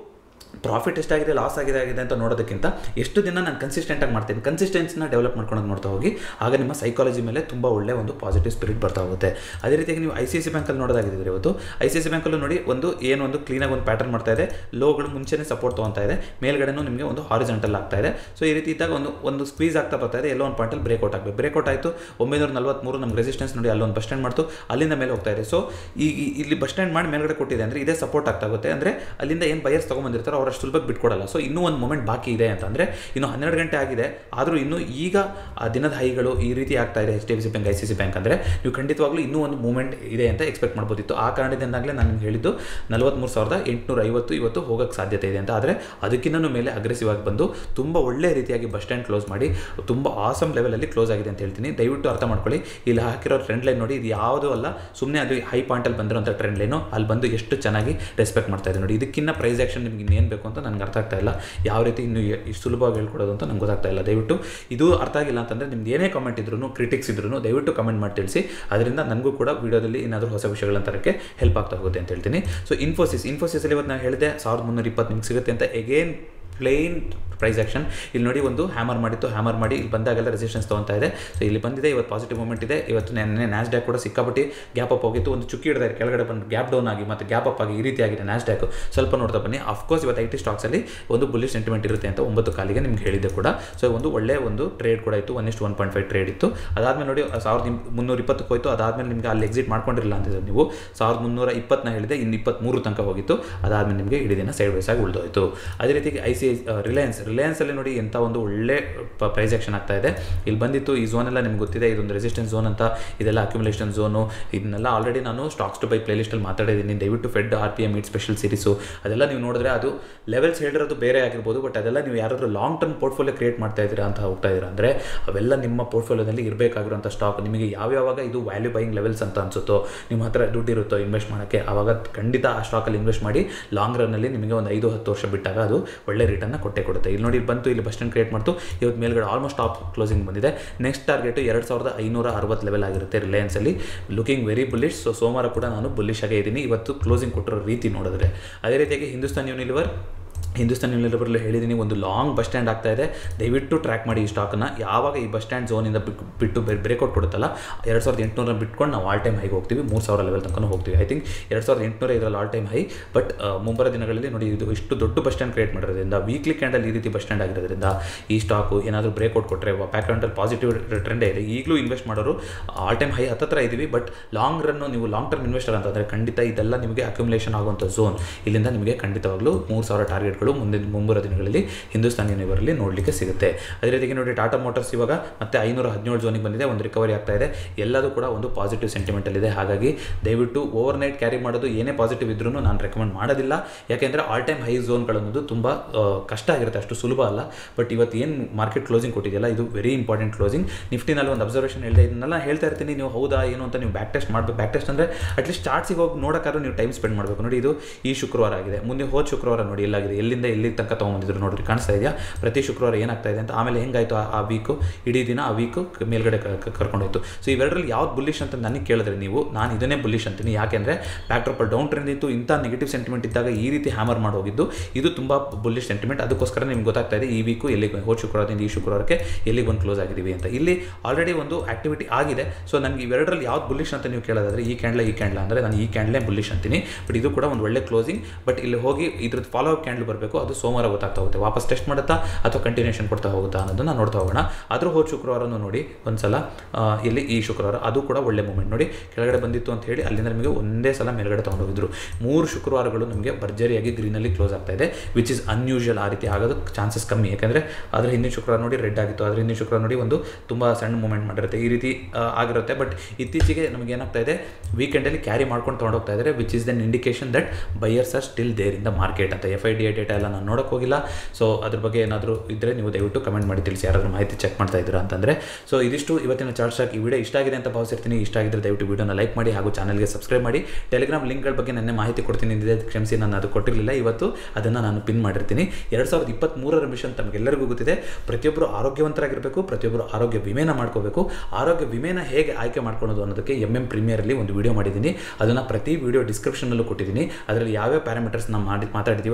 ಪ್ರಾಫಿಟ್ ಎಷ್ಟಾಗಿದೆ ಲಾಸ್ ಆಗಿದೆ ಆಗಿದೆ ಅಂತ ನೋಡೋದಕ್ಕಿಂತ ಎಷ್ಟು ದಿನ ನಾನು ಕನ್ಸಿಸ್ಟೆಂಟಾಗಿ ಮಾಡ್ತೀನಿ ಕನ್ಸಿಸ್ಟೆನ್ಸಿನ ಡೆವಲಪ್ ಮಾಡ್ಕೊಂಡು ನೋಡ್ತಾ ಹೋಗಿ ಆಗ ನಿಮ್ಮ ಸೈಕಾಲಜಿ ಮೇಲೆ ತುಂಬ ಒಳ್ಳೆ ಒಂದು ಪಾಸಿಟಿವ್ ಸ್ಪಿರಿಟ್ ಬರ್ತಾ ಹೋಗುತ್ತೆ ಅದೇ ರೀತಿಯಾಗಿ ನೀವು ಐ ಸಿ ಸಿ ಬ್ಯಾಂಕಲ್ಲಿ ನೋಡೋದಾಗಿದ್ದರೆ ಇವತ್ತು ಐ ಸಿ ಸಿ ಬ್ಯಾಂಕಲ್ಲೂ ನೋಡಿ ಒಂದು ಏನು ಒಂದು ಕ್ಲೀನಾಗಿ ಒಂದು ಪ್ಯಾಟರ್ನ್ ಮಾಡ್ತಾ ಇದೆ ಲೋಗಳು ಮುಂಚೆನೇ ಸಪೋರ್ಟ್ ತೊಗೊತಾ ಇದೆ ಮೇಲ್ಗಡೆನೂ ನಿಮಗೆ ಒಂದು ಹಾರಿಜೆಂಟಲ್ ಆಗ್ತಾ ಇದೆ ಸೊ ಈ ರೀತಿ ಇದ್ದಾಗ ಒಂದು ಒಂದು ಸ್ಕ್ವೀಸ್ ಆಗ್ತಾ ಬರ್ತಾ ಇದೆ ಎಲ್ಲೋ ಒಂದು ಪಾಯಿಂಟಲ್ಲಿ ಬ್ರೇಕ್ಔಟ್ ಆಗಬೇಕು ಬ್ರೇಕ್ಔಟ್ ಆಯಿತು ಒಂಬೈನೂರ ನಲ್ವತ್ಮೂರು ನಮ್ಗೆ ರೆಸಿಸ್ಟೆನ್ಸ್ ನೋಡಿ ಅಲ್ಲೊಂದು ಬಸ್ ಸ್ಟ್ಯಾಂಡ್ ಮಾಡ್ತು ಅಲ್ಲಿಂದ ಮೇಲೆ ಹೋಗ್ತಾ ಇದೆ ಸೊ ಈಗ ಇಲ್ಲಿ ಬಸ್ ಸ್ಟ್ಯಾಂಡ್ ಮಾಡಿ ಮೇಲ್ಗಡೆ ಕೊಟ್ಟಿದೆ ಅಂದರೆ ಇದೇ ಸಪೋರ್ಟ್ ಆಗ್ತಾ ಹೋಗುತ್ತೆ ಅಂದರೆ ಅಲ್ಲಿಂದ ಏನು ಬಯರ್ಸ್ ತೊಗೊಂಬಂದಿರ್ತಾರೋ ಅವ್ರು ಅಷ್ಟು ಸುಲಭ ಬಿಟ್ಕೊಡಲ್ಲ ಸೊ ಇನ್ನೂ ಒಂದು ಮೂಮೆಂಟ್ ಬಾಕಿ ಇದೆ ಅಂತಂದರೆ ಇನ್ನು ಹನ್ನೆರಡು ಗಂಟೆ ಆಗಿದೆ ಆದರೂ ಇನ್ನೂ ಈಗ ಆ ದಿನದ ಹೈಗಳು ಈ ರೀತಿ ಆಗ್ತಾ ಇದೆ H D F C bank I C C bank ಅಂದರೆ ನೀವು ಖಂಡಿತವಾಗ್ಲೂ ಇನ್ನೂ ಒಂದು ಮೂಮೆಂಟ್ ಇದೆ ಅಂತ ಎಕ್ಸ್ಪೆಕ್ಟ್ ಮಾಡ್ಬೋದಿತ್ತು ಆ ಕಾರಣದಿಂದಾಗಲೇ ನಾನು ನಿಮ್ಗೆ ಹೇಳಿದ್ದು ನಲವತ್ತ್ಮೂರು ಸಾವಿರದ ಎಂಟುನೂರ ಐವತ್ತು ಇವತ್ತು ಹೋಗೋಕ್ಕೆ ಸಾಧ್ಯತೆ ಇದೆ ಅಂತ ಆದರೆ ಅದಕ್ಕಿಂತ ಮೇಲೆ ಅಗ್ರೆಸಿವ್ ಆಗಿ ಬಂದು ತುಂಬ ಒಳ್ಳೆ ರೀತಿಯಾಗಿ ಬಸ್ ಸ್ಟ್ಯಾಂಡ್ ಕ್ಲೋಸ್ ಮಾಡಿ ತುಂಬ ಆಸಮ್ ಲೆವೆಲಲ್ಲಿ ಕ್ಲೋಸ್ ಆಗಿದೆ ಅಂತ ಹೇಳ್ತೀನಿ ದಯವಿಟ್ಟು ಅರ್ಥ ಮಾಡ್ಕೊಳ್ಳಿ ಇಲ್ಲಿ ಹಾಕಿರೋ ಟ್ರೆಂಡ್ ಲೈನ್ ನೋಡಿ ಇದು ಯಾವುದೂ ಅಲ್ಲ ಸುಮ್ಮನೆ ಅದು ಹೈ ಪಾಯಿಂಟಲ್ಲಿ ಬಂದಿರೋಂಥ ಟ್ರೆಂಡ್ ಲೈನು ಅಲ್ಲಿ ಬಂದು ಎಷ್ಟು ಚೆನ್ನಾಗಿ ರೆಸ್ಪೆಕ್ಟ್ ಮಾಡ್ತಾ ಇದೆ ನೋಡಿ ಇದಕ್ಕಿಂತ ಪ್ರೈಸ್ ಆಕ್ಷನ್ ನಿಮ್ಗೆ ಇನ್ನೇನು ಬೇಕು ಅಂತ ನನಗೆ ಅರ್ಥ ಆಗ್ತಾ ಇಲ್ಲ ಯಾವ ರೀತಿ ಇನ್ನು ಇಷ್ಟು ಸುಲಭವಾಗಿ ಹೇಳ್ಕೊಡೋದು ಅಂತ ನಂಗೆ ಗೊತ್ತಾಗ್ತಾ ಇಲ್ಲ ದಯವಿಟ್ಟು ಇದು ಅರ್ಥ ಆಗಿಲ್ಲ ಅಂತಂದರೆ ನಿಮ್ದು ಏನೇ ಕಮೆಂಟ್ ಇದ್ರೂ ಕ್ರಿಟಿಕ್ಸ್ ಇದ್ರೂ ದಯವಿಟ್ಟು ಕಮೆಂಟ್ ಮಾಡಿ ತಿಳಿಸಿ ಅದರಿಂದ ನನಗೂ ಕೂಡ ವಿಡಿಯೋದಲ್ಲಿ ಏನಾದರೂ ಹೊಸ ವಿಷಯಗಳನ್ನ ತರಕ್ಕೆ ಹೆಲ್ಪ್ ಆಗ್ತಾ ಹೋಗುತ್ತೆ ಅಂತ ಹೇಳ್ತೀನಿ ಸೊ ಇನ್ಫೋಸಿಸ್ ಇನ್ಫೋಸಿಸಲ್ಲಿ ಇವತ್ತು ನಾನು ಹೇಳಿದೆ ಸಾವಿರದ ಮುನ್ನೂರ ಇಪ್ಪತ್ತು ನಿಮ್ಗೆ ಸಿಗುತ್ತೆ ಅಂತ ಎಗೇನ್ ಪ್ಲೇನ್ ಪ್ರೈಸ್ ಆಕ್ಷನ್ ಇಲ್ಲಿ ನೋಡಿ ಒಂದು ಹ್ಯಾಮರ್ ಮಾಡಿತ್ತು ಹ್ಯಾಮರ್ ಮಾಡಿ ಇಲ್ಲಿ ಬಂದಾಗೆಲ್ಲ ರೆಸಿಸ್ಟೆನ್ಸ್ ತೊಗೊತಾ ಇದೆ ಸೊ ಇಲ್ಲಿ ಬಂದಿದೆ ಇವತ್ತು ಪಾಸಿಟಿವ್ ಮೂಮೆಂಟ್ ಇದೆ ಇವತ್ತು ನೆನ್ನೆ ನ್ಯಾಸ್ ಡ್ಯಾಕ್ ಕೂಡ ಸಿಕ್ಕಾಪಟ್ಟಿ ಗ್ಯಾಪ್ ಅಪ್ ಹೋಗಿತ್ತು ಒಂದು ಚುಕ್ಕಿ ಹಿಡಿದಾರೆ ಕೆಳಗಡೆ ಬಂದು ಗ್ಯಾಪ್ ಡೌನ್ ಆಗಿ ಮತ್ತು ಗ್ಯಾಪ್ ಅಪ್ ಆಗಿ ಈ ರೀತಿ ಆಗಿದೆ ನ್ಯಾಸ್ ಡ್ಯಾಕ್ ಸ್ವಲ್ಪ ನೋಡ್ತಾ ಬನ್ನಿ ಅಫ್ಕೋರ್ಸ್ ಇವತ್ತು ಐ ಟಿ ಸ್ಟಾಕ್ಸಲ್ಲಿ ಒಂದು ಬುಲ್ಲಿಶ್ ಸೆಂಟಿಮೆಂಟ್ ಇರುತ್ತೆ ಅಂತ ಒಂಬತ್ತು ಕಾಲಿಗೆ ನಿಮ್ಗೆ ಹೇಳಿದ್ದೆ ಕೂಡ ಸೊ ಒಂದು ಒಳ್ಳೆ ಒಂದು ಟ್ರೇಡ್ ಕೂಡ ಇತ್ತು ಒನ್ ಇಷ್ಟು ಒನ್ ಪಾಯಿಂಟ್ ಫೈವ್ ಟ್ರೇಡ್ ಇತ್ತು ಅದಾದಮೇಲೆ ನೋಡಿ ಸಾವಿರದ ಮುನ್ನೂರ ಇಪ್ಪತ್ತಕ್ಕೆ ಹೋಯ್ತು ಅದಾದಮೇಲೆ ನಿಮಗೆ ಅಲ್ಲಿ ಎಕ್ಸಿಟ್ ಮಾಡ್ಕೊಂಡಿರಲಿಲ್ಲ ಅಂತಿದ್ರು ನೀವು ಸಾವಿರದ ಮುನ್ನೂರ ಇಪ್ಪತ್ತನ್ನ ಹೇಳಿದೆ ಇನ್ನು ಇಪ್ಪತ್ತ್ಮೂರು ತನಕ ಹೋಗಿತ್ತು ಅದಾದಮೇಲೆ ನಿಮಗೆ ಇಡೀ ದಿನ ಸೈಡ್ ವೈಸ್ ಆಗಿ ಉಳಿದೋಯ್ತು ಅದೇ ರೀತಿ ಐ ಸಿ ರಿಲಯನ್ಸ್ ರಿಲಯನ್ಸಲ್ಲಿ ನೋಡಿ ಎಂಥ ಒಂದು ಒಳ್ಳೆ ಪ್ರೈಸ್ ಆಕ್ಷನ್ ಆಗ್ತಾ ಇದೆ ಇಲ್ಲಿ ಬಂದಿತ್ತು ಈ ಝೋನ್ ಎಲ್ಲ ನಿಮ್ಗೆ ಗೊತ್ತಿದೆ ಇದೊಂದು ರೆಸಿಸ್ಟೆನ್ಸ್ ಝೋನ್ ಅಂತ ಇದೆಲ್ಲ ಅಕ್ಯುಮುಲೇಷನ್ ಝೋನು ಇದನ್ನೆಲ್ಲ ಆಲ್ರೆಡಿ ನಾನು ಸ್ಟಾಕ್ಸ್ ಟು ಬೈ ಪ್ಲೇಲಿಸ್ಟಲ್ಲಿ ಮಾತಾಡಿದ್ದೀನಿ ದಯವಿಟ್ಟು Fed R P M it special series ಅದೆಲ್ಲ ನೀವು ನೋಡಿದ್ರೆ ಅದು ಲೆವೆಲ್ಸ್ ಹೇಳಿರೋದು ಬೇರೆ ಆಗಿರ್ಬೋದು ಬಟ್ ಅದೆಲ್ಲ ನೀವು ಯಾರಾದರೂ ಲಾಂಗ್ ಟರ್ಮ್ ಪೋರ್ಟ್ಫೋಲಿಯೋ ಕ್ರಿಯೇಟ್ ಮಾಡ್ತಾ ಇದ್ದೀರಾ ಅಂತ ಹೋಗ್ತಾ ಇದ್ದೀರಾ ಅಂದರೆ ಅವೆಲ್ಲ ನಿಮ್ಮ ಪೋರ್ಟ್ಫೋಲಿಯೋದಲ್ಲಿ ಇರಬೇಕಾಗಿರುವಂಥ ಸ್ಟಾಕ್ ನಿಮಗೆ ಯಾವ್ಯಾವಾಗ ಇದು ವ್ಯಾಲ್ಯೂ ಬೈಯಿಂಗ್ ಲೆವೆಲ್ಸ್ ಅಂತ ಅನ್ಸುತ್ತೋ ನಿಮ್ಮ ಹತ್ರ ದುಡ್ಡು ಇರುತ್ತೋ ಇನ್ವೆಸ್ಟ್ ಮಾಡೋಕ್ಕೆ ಆವಾಗ ಖಂಡಿತ ಆ ಸ್ಟಾಕಲ್ಲಿ ಇನ್ವೆಸ್ಟ್ ಮಾಡಿ ಲಾಂಗ್ ರನ್ನಲ್ಲಿ ನಿಮಗೆ ಒಂದು ಐದು ಹತ್ತು ವರ್ಷ ಬಿಟ್ಟಾಗ ಅದು ಒಳ್ಳೆ ರಿಟರ್ನ್ನ ಕೊಟ್ಟೆ ಕೊಡುತ್ತೆ ಇಲ್ಲಿ ನೋಡಿ ಬಂತು ಇಲ್ಲಿ ಬಸ್ ಸ್ಟ್ಯಾಂಡ್ ಕ್ರಿಯೇಟ್ ಮಾಡ್ತು ಇವತ್ತು ಮೇಲ್ಗಡೆ ಆಲ್ಮೋಸ್ಟ್ ಟಾಪ್ ಕ್ಲೋಸಿಂಗ್ ಬಂದಿದೆ ನೆಕ್ಸ್ಟ್ ಟಾರ್ಗೆಟ್ ಎರಡು ಸಾವಿರದ ಐನೂರ ಅರವತ್ತು ಲೆವೆಲ್ ಆಗಿರುತ್ತೆ ರಿಲಯನ್ಸಲ್ಲಿ ಲುಕಿಂಗ್ ವೆರಿ ಬುಲ್ಲಿಶ್ ಸೊ ಸೋಮವಾರ ಕೂಡ ನಾನು ಬುಲ್ಲಿಶ್ ಆಗೇ ಇದ್ದೀನಿ ಇವತ್ತು ಕ್ಲೋಸಿಂಗ್ ಕೊಟ್ಟಿರೋ ರೀತಿ ನೋಡಿದ್ರೆ ಅದೇ ರೀತಿಯಾಗಿ ಹಿಂದೂಸ್ತಾನ್ ಯೂನಿಲಿವರ್ ಹಿಂದೂಸ್ತಾನ್ ಯೂನಿಲಿವರಲ್ಲಿ ಹೇಳಿದ್ದೀನಿ ಒಂದು ಲಾಂಗ್ ಬಸ್ ಸ್ಟ್ಯಾಂಡ್ ಆಗ್ತಾ ಇದೆ ದಯವಿಟ್ಟು ಟ್ರ್ಯಾಕ್ ಮಾಡಿ ಈ ಸ್ಟಾಕನ್ನು ಯಾವಾಗ ಈ ಬಸ್ ಸ್ಟ್ಯಾಂಡ್ ಝೋನಿಂದ ಬಿಟ್ಟು ಬ್ರೇಕ್ಔಟ್ ಕೊಡುತ್ತಲ್ಲ ಎರಡು ಸಾವಿರದ ಎಂಟುನೂರ ಬಿಟ್ಕೊಂಡು ನಾವು ಆಲ್ ಟೈಮ್ ಹೈಗೆ ಹೋಗ್ತೀವಿ ಮೂರು ಸಾವಿರ ಲೆವೆಲ್ ತನಕ ಹೋಗ್ತೀವಿ ಐ ಥಿಂಕ್ ಎರಡು ಸಾವಿರದ ಎಂಟುನೂರ ಇದರಲ್ಲಿ ಆಲ್ ಟೈಮ್ ಹೈ ಬಟ್ ಮುಂಬರೋ ದಿನಗಳಲ್ಲಿ ನೋಡಿ ಇದು ಇಷ್ಟು ದೊಡ್ಡ ಬಸ್ ಸ್ಟ್ಯಾಂಡ್ ಕ್ರಿಯೇಟ್ ಮಾಡಿರೋದ್ರಿಂದ ವೀಕ್ಲಿ ಕ್ಯಾಂಡಲ್ ಈ ರೀತಿ ಬಸ್ ಸ್ಟ್ಯಾಂಡ್ ಆಗಿರೋದ್ರಿಂದ ಈ ಸ್ಟಾಕು ಏನಾದರೂ ಬ್ರೇಕ್ಔಟ್ ಕೊಟ್ಟರೆ ಬ್ಯಾಕ್ಗ್ರೌಂಡಲ್ಲಿ ಪಾಸಿಟಿವ್ ಟ್ರೆಂಡೇ ಇದೆ ಈಗಲೂ ಇನ್ವೆಸ್ಟ್ ಮಾಡೋರು ಆಲ್ ಟೈಮ್ ಹೈ ಹತ್ತತ್ರ ಇದ್ದೀವಿ ಬಟ್ ಲಾಂಗ್ ರನ್ನು ನೀವು ಲಾಂಗ್ ಟರ್ಮ್ ಇನ್ವೆಸ್ಟರ್ ಅಂತಂದರೆ ಖಂಡಿತ ಇದೆಲ್ಲ ನಿಮಗೆ ಅಕ್ಯುಮುಲೇಷನ್ ಆಗುವಂಥ ಝೋನ್ ಇಲ್ಲಿಂದ ನಿಮಗೆ ಖಂಡಿತವಾಗ್ಲೂ ಮೂರು ಸಾವಿರ ಟಾರ್ಗೆಟ್ಗಳು ಮುಂದಿನ ಮುಂಬರೋ ದಿನಗಳಲ್ಲಿ ಹಿಂದೂಸ್ತಾನ್ ಯೂನಿವರಲ್ಲಿ ನೋಡಲಿಕ್ಕೆ ಸಿಗುತ್ತೆ ಅದೇ ರೀತಿಗೆ ನೋಡಿ ಟಾಟಾ ಮೋಟರ್ಸ್ ಇವಾಗ ಮತ್ತೆ ಐನೂರ ಹದಿನೇಳು ಝೋನಿಗೆ ಬಂದಿದೆ ಒಂದು ರಿಕವರಿ ಆಗ್ತಾ ಇದೆ ಎಲ್ಲದೂ ಕೂಡ ಒಂದು ಪಾಸಿಟಿವ್ ಸೆಂಟಿಮೆಂಟಲ್ಲಿದೆ ಹಾಗಾಗಿ ದಯವಿಟ್ಟು ಓವರ್ ನೈಟ್ ಕ್ಯಾರಿ ಮಾಡೋದು ಏನೇ ಪಾಸಿಟಿವ್ ಇದ್ರೂ ನಾನು ರೆಕಮೆಂಡ್ ಮಾಡೋದಿಲ್ಲ ಯಾಕೆಂದರೆ ಆಲ್ ಟೈಮ್ ಹೈ ಝೋನ್ಗಳನ್ನೋದು ತುಂಬ ಕಷ್ಟ ಆಗಿರುತ್ತೆ ಅಷ್ಟು ಸುಲಭ ಅಲ್ಲ ಬಟ್ ಇವತ್ತು ಏನು ಮಾರ್ಕೆಟ್ ಕ್ಲೋಸಿಂಗ್ ಕೊಟ್ಟಿದೆಯಲ್ಲ ಇದು ವೆರಿ ಇಂಪಾರ್ಟೆಂಟ್ ಕ್ಲೋಸಿಂಗ್ ನಿಫ್ಟಿನಲ್ಲಿ ಒಂದು ಅಬ್ಸರ್ವೇಷನ್ ಹೇಳಿದೆ ಇದನ್ನೆಲ್ಲ ಹೇಳ್ತಾ ಇರ್ತೀನಿ ನೀವು ಹೌದಾ ಏನು ಅಂತ ನೀವು ಬ್ಯಾಕ್ ಟೆಸ್ಟ್ ಮಾಡಬೇಕು ಬ್ಯಾಕ್ ಟೆಸ್ಟ್ ಅಂದರೆ ಅಟ್ಲೀಸ್ಟ್ ಚಾರ್ಟ್ಸಿಗೆ ಹೋಗಿ ನೋಡೋಕ್ಕಾದ್ರೂ ನೀವು ಟೈಮ್ ಸ್ಪೆಂಡ್ ಮಾಡಬೇಕು ನೋಡಿ ಇದು ಈ ಶುಕ್ರವಾರ ಆಗಿದೆ ಮುಂದೆ ಹೋದ ಶುಕ್ರವಾರ ನೋಡಿ ಎಲ್ಲಾಗಿದೆ ಎಲ್ಲಿಂದ ಎಲ್ಲಿ ತನಕ ತೊಗೊಂಬಂದಿದ್ರು ನೋಡ್ರಿ ಕಾಣಿಸ್ತಾ ಇದೆಯಾ ಪ್ರತಿ ಶುಕ್ರವಾರ ಏನಾಗ್ತಾ ಇದೆ ಅಂತ ಆಮೇಲೆ ಹೆಂಗಾಯಿತು ಆ ವೀಕು ಇಡೀ ದಿನ ಆ ವೀಕು ಮೇಲ್ಗಡೆ ಕರ್ಕೊಂಡೋಯ್ತು ಸೊ ಇವೆರಡರಲ್ಲಿ ಯಾವ್ದು ಬುಲ್ಲಿಶ್ ಅಂತ ನನಗೆ ಕೇಳಿದ್ರೆ ನೀವು ನಾನು ಇದನ್ನೇ ಬುಲ್ಲಿಶ್ ಅಂತೀನಿ ಯಾಕೆಂದರೆ ಬ್ಯಾಕ್ಡ್ರಾಪಲ್ಲಿ ಡೌನ್ ಟ್ರೆಂಡ್ ಇತ್ತು ಇಂಥ ನೆಗೆಟಿವ್ ಸೆಂಟಿಮೆಂಟ್ ಇದ್ದಾಗ ಈ ರೀತಿ ಹ್ಯಾಮರ್ ಮಾಡಿ ಹೋಗಿದ್ದು ಇದು ತುಂಬ ಬುಲ್ಲಿಶ್ ಸೆಂಟಿಮೆಂಟ್ ಅದಕ್ಕೋಸ್ಕರ ನಿಮ್ಗೆ ಗೊತ್ತಾಗ್ತಾ ಇದೆ ಈ ವೀಕು ಎಲ್ಲಿಗೆ ಹೋದ ಶುಕ್ರವಾರದಿಂದ ಈ ಶುಕ್ರವಾರಕ್ಕೆ ಎಲ್ಲಿಗೆ ಬಂದು ಕ್ಲೋಸ್ ಆಗಿದ್ದೀವಿ ಅಂತ ಇಲ್ಲಿ ಆಲ್ರೆಡಿ ಒಂದು ಆಕ್ಟಿವಿಟಿ ಆಗಿದೆ ಸೊ ನನಗೆ ಇವೆರಡರಲ್ಲಿ ಯಾವ್ದು ಬುಲ್ಲಿಶ್ ಅಂತ ನೀವು ಕೇಳೋದಾದ್ರೆ ಈ ಕ್ಯಾಂಡ್ಲ ಈ ಕ್ಯಾಂಡ್ಲ ಅಂದರೆ ನಾನು ಈ ಕ್ಯಾಂಡ್ಲೇ ಬುಲ್ಲಿಶ್ ಅಂತೀನಿ ಬಟ್ ಇದು ಕೂಡ ಒಂದು ಒಳ್ಳೆ ಕ್ಲೋಸಿಂಗ್ ಬಟ್ ಇಲ್ಲಿ ಹೋಗಿ ಇದ್ರದ್ದು ಫಾಲೋ ಅಪ್ ಕ್ಯಾಂಡ್ಲ್ ಬರಬೇಕು ಅದು ಸೋಮವಾರ ಗೊತ್ತಾಗ್ತಾ ಹೋಗುತ್ತೆ ವಾಪಸ್ ಟೆಸ್ಟ್ ಮಾಡುತ್ತಾ ಅಥವಾ ಕಂಟಿನ್ಯೂಷನ್ ಕೊಡ್ತಾ ಹೋಗುತ್ತಾ ಅನ್ನೋದನ್ನ ನೋಡ್ತಾ ಹೋಗೋಣ ಆದರೂ ಹೋದ ಶುಕ್ರವಾರನೂ ನೋಡಿ ಒಂದ್ಸಲ ಇಲ್ಲಿ ಈ ಶುಕ್ರವಾರ ಅದು ಕೂಡ ಒಳ್ಳೆ ಮೂಮೆಂಟ್ ನೋಡಿ ಕೆಳಗಡೆ ಬಂದಿತ್ತು ಅಂತ ಹೇಳಿ ಅಲ್ಲಿಂದ ನಮಗೆ ಒಂದೇ ಸಲ ಮೇಲ್ಗಡೆ ತೊಗೊಂಡೋಗಿದ್ರು ಮೂರು ಶುಕ್ರವಾರಗಳು ನಮಗೆ ಭರ್ಜರಿಯಾಗಿ ಗ್ರೀನಲ್ಲಿ ಕ್ಲೋಸ್ ಆಗ್ತಾ ಇದೆ ವಿಚ್ ಇಸ್ ಅನ್ಯೂಶುವಲ್ ಆ ರೀತಿ ಆಗೋದಕ್ಕೆ ಚಾನ್ಸಸ್ ಕಮ್ಮಿ ಯಾಕೆಂದರೆ ಅದರ ಹಿಂದಿನ ಶುಕ್ರವಾರ ನೋಡಿ ರೆಡ್ ಆಗಿತ್ತು ಅದರ ಹಿಂದಿನ ಶುಕ್ರವಾರ ನೋಡಿ ಒಂದು ತುಂಬ ಸಣ್ಣ ಮೂಮೆಂಟ್ ಮಾಡಿರುತ್ತೆ ಈ ರೀತಿ ಆಗಿರುತ್ತೆ ಬಟ್ ಇತ್ತೀಚೆಗೆ ನಮಗೆ ಏನಾಗ್ತಾ ಇದೆ ವೀಕೆಂಡಲ್ಲಿ ಕ್ಯಾರಿ ಮಾಡ್ಕೊಂಡು ತೊಗೊಂಡೋಗ್ತಾ ಇದ್ದಾರೆ which is then indication that buyers are still there in the market ಅಂತ F I D A data ಎಲ್ಲ ನಾನು ನೋಡೋಕೆ ಹೋಗಿಲ್ಲ ಸೊ ಅದ್ರ ಬಗ್ಗೆ ಏನಾದರೂ ಇದ್ದರೆ ನೀವು ದಯವಿಟ್ಟು ಕಮೆಂಟ್ ಮಾಡಿ ತಿಳಿಸಿ ಯಾರಾದರೂ ಮಾಹಿತಿ ಚೆಕ್ ಮಾಡ್ತಾ ಇದ್ದೀರಾ ಅಂತಂದರೆ ಸೊ ಇದಿಷ್ಟು ಇವತ್ತಿನ ಚಾರ್ಟ್ ಸ್ಟಾಕ್ ಈ ವಿಡಿಯೋ ಇಷ್ಟ ಆಗಿದೆ ಅಂತ ಭಾವಿಸಿರ್ತೀನಿ ಇಷ್ಟ ಆಗಿದ್ರೆ ದಯವಿಟ್ಟು ವಿಡಿಯೋನ ಲೈಕ್ ಮಾಡಿ ಹಾಗೂ ಚಾನಲ್ಗೆ ಸಬ್ಸ್ಕ್ರೈಬ್ ಮಾಡಿ ಟೆಲಿಗ್ರಾಮ್ ಲಿಂಕ್ಗಳ ಬಗ್ಗೆ ನನ್ನ ಮಾಹಿತಿ ಕೊಡ್ತೀನಿ ಅಂದಿದೆ ಕ್ಷಮಿಸಿ ನಾನು ಅದು ಕೊಟ್ಟಿರಲಿಲ್ಲ ಇವತ್ತು ಅದನ್ನು ನಾನು ಪಿನ್ ಮಾಡಿರ್ತೀನಿ ಎರಡು ಸಾವಿರದ ಇಪ್ಪತ್ತ್ಮೂರರ ಮಿಷನ್ ತಮಗೆಲ್ಲರಿಗೂ ಗೊತ್ತಿದೆ ಪ್ರತಿಯೊಬ್ಬರು ಆರೋಗ್ಯವಂತರಾಗಿರಬೇಕು ಪ್ರತಿಯೊಬ್ಬರು ಆರೋಗ್ಯ ವಿಮೆನ ಮಾಡ್ಕೋಬೇಕು ಆರೋಗ್ಯ ವಿಮೆನ ಹೇಗೆ ಆಯ್ಕೆ ಮಾಡ್ಕೊಳ್ಳೋದು ಅನ್ನೋದಕ್ಕೆ ಎಮ್ ಎಮ್ ಪ್ರೀಮಿಯರಲ್ಲಿ ಒಂದು ವಿಡಿಯೋ ಮಾಡಿದ್ದೀನಿ ಅದನ್ನು ಪ್ರತಿ ವಿಡಿಯೋ ಡಿಸ್ಕ್ರಿಪ್ಷನಲ್ಲೂ ಕೊಟ್ಟಿದ್ದೀನಿ ಅದರಲ್ಲಿ ಯಾವ್ಯಾವ ಪ್ಯಾರಾಮೀಟರ್ಸ್ ನಾವು ಮಾಡಿ ಮಾತಾಡಿದ್ದೀವಿ ಅದನ್ನು ನೋಡಿ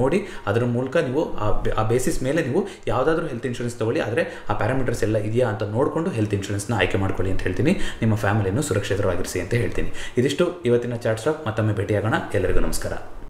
ನೋಡಿ ಅದರ ಮೂಲಕ ನೀವು ಆ ಬೆ- ಆ ಬೇಸಿಸ್ ಮೇಲೆ ನೀವು ಯಾವುದಾದ್ರೂ ಹೆಲ್ತ್ ಇನ್ಶೂರೆನ್ಸ್ ತಗೊಳ್ಳಿ ಆದರೆ ಆ ಪ್ಯಾರಾಮೀಟರ್ಸ್ ಎಲ್ಲ ಇದೆಯಾ ಅಂತ ನೋಡಿಕೊಂಡು ಹೆಲ್ತ್ ಇನ್ಶೂರೆನ್ಸ್ನ ಆಯ್ಕೆ ಮಾಡ್ಕೊಳ್ಳಿ ಅಂತ ಹೇಳ್ತೀನಿ ನಿಮ್ಮ ಫ್ಯಾಮಿಲಿಯನ್ನು ಸುರಕ್ಷಿತವಾಗಿರಿಸಿ ಅಂತ ಹೇಳ್ತೀನಿ ಇದಿಷ್ಟು ಇವತ್ತಿನ ಚಾಟ್ ಸ್ಟಾಪ್ ಮತ್ತೊಮ್ಮೆ ಭೇಟಿಯಾಗೋಣ ಎಲ್ಲರಿಗೂ ನಮಸ್ಕಾರ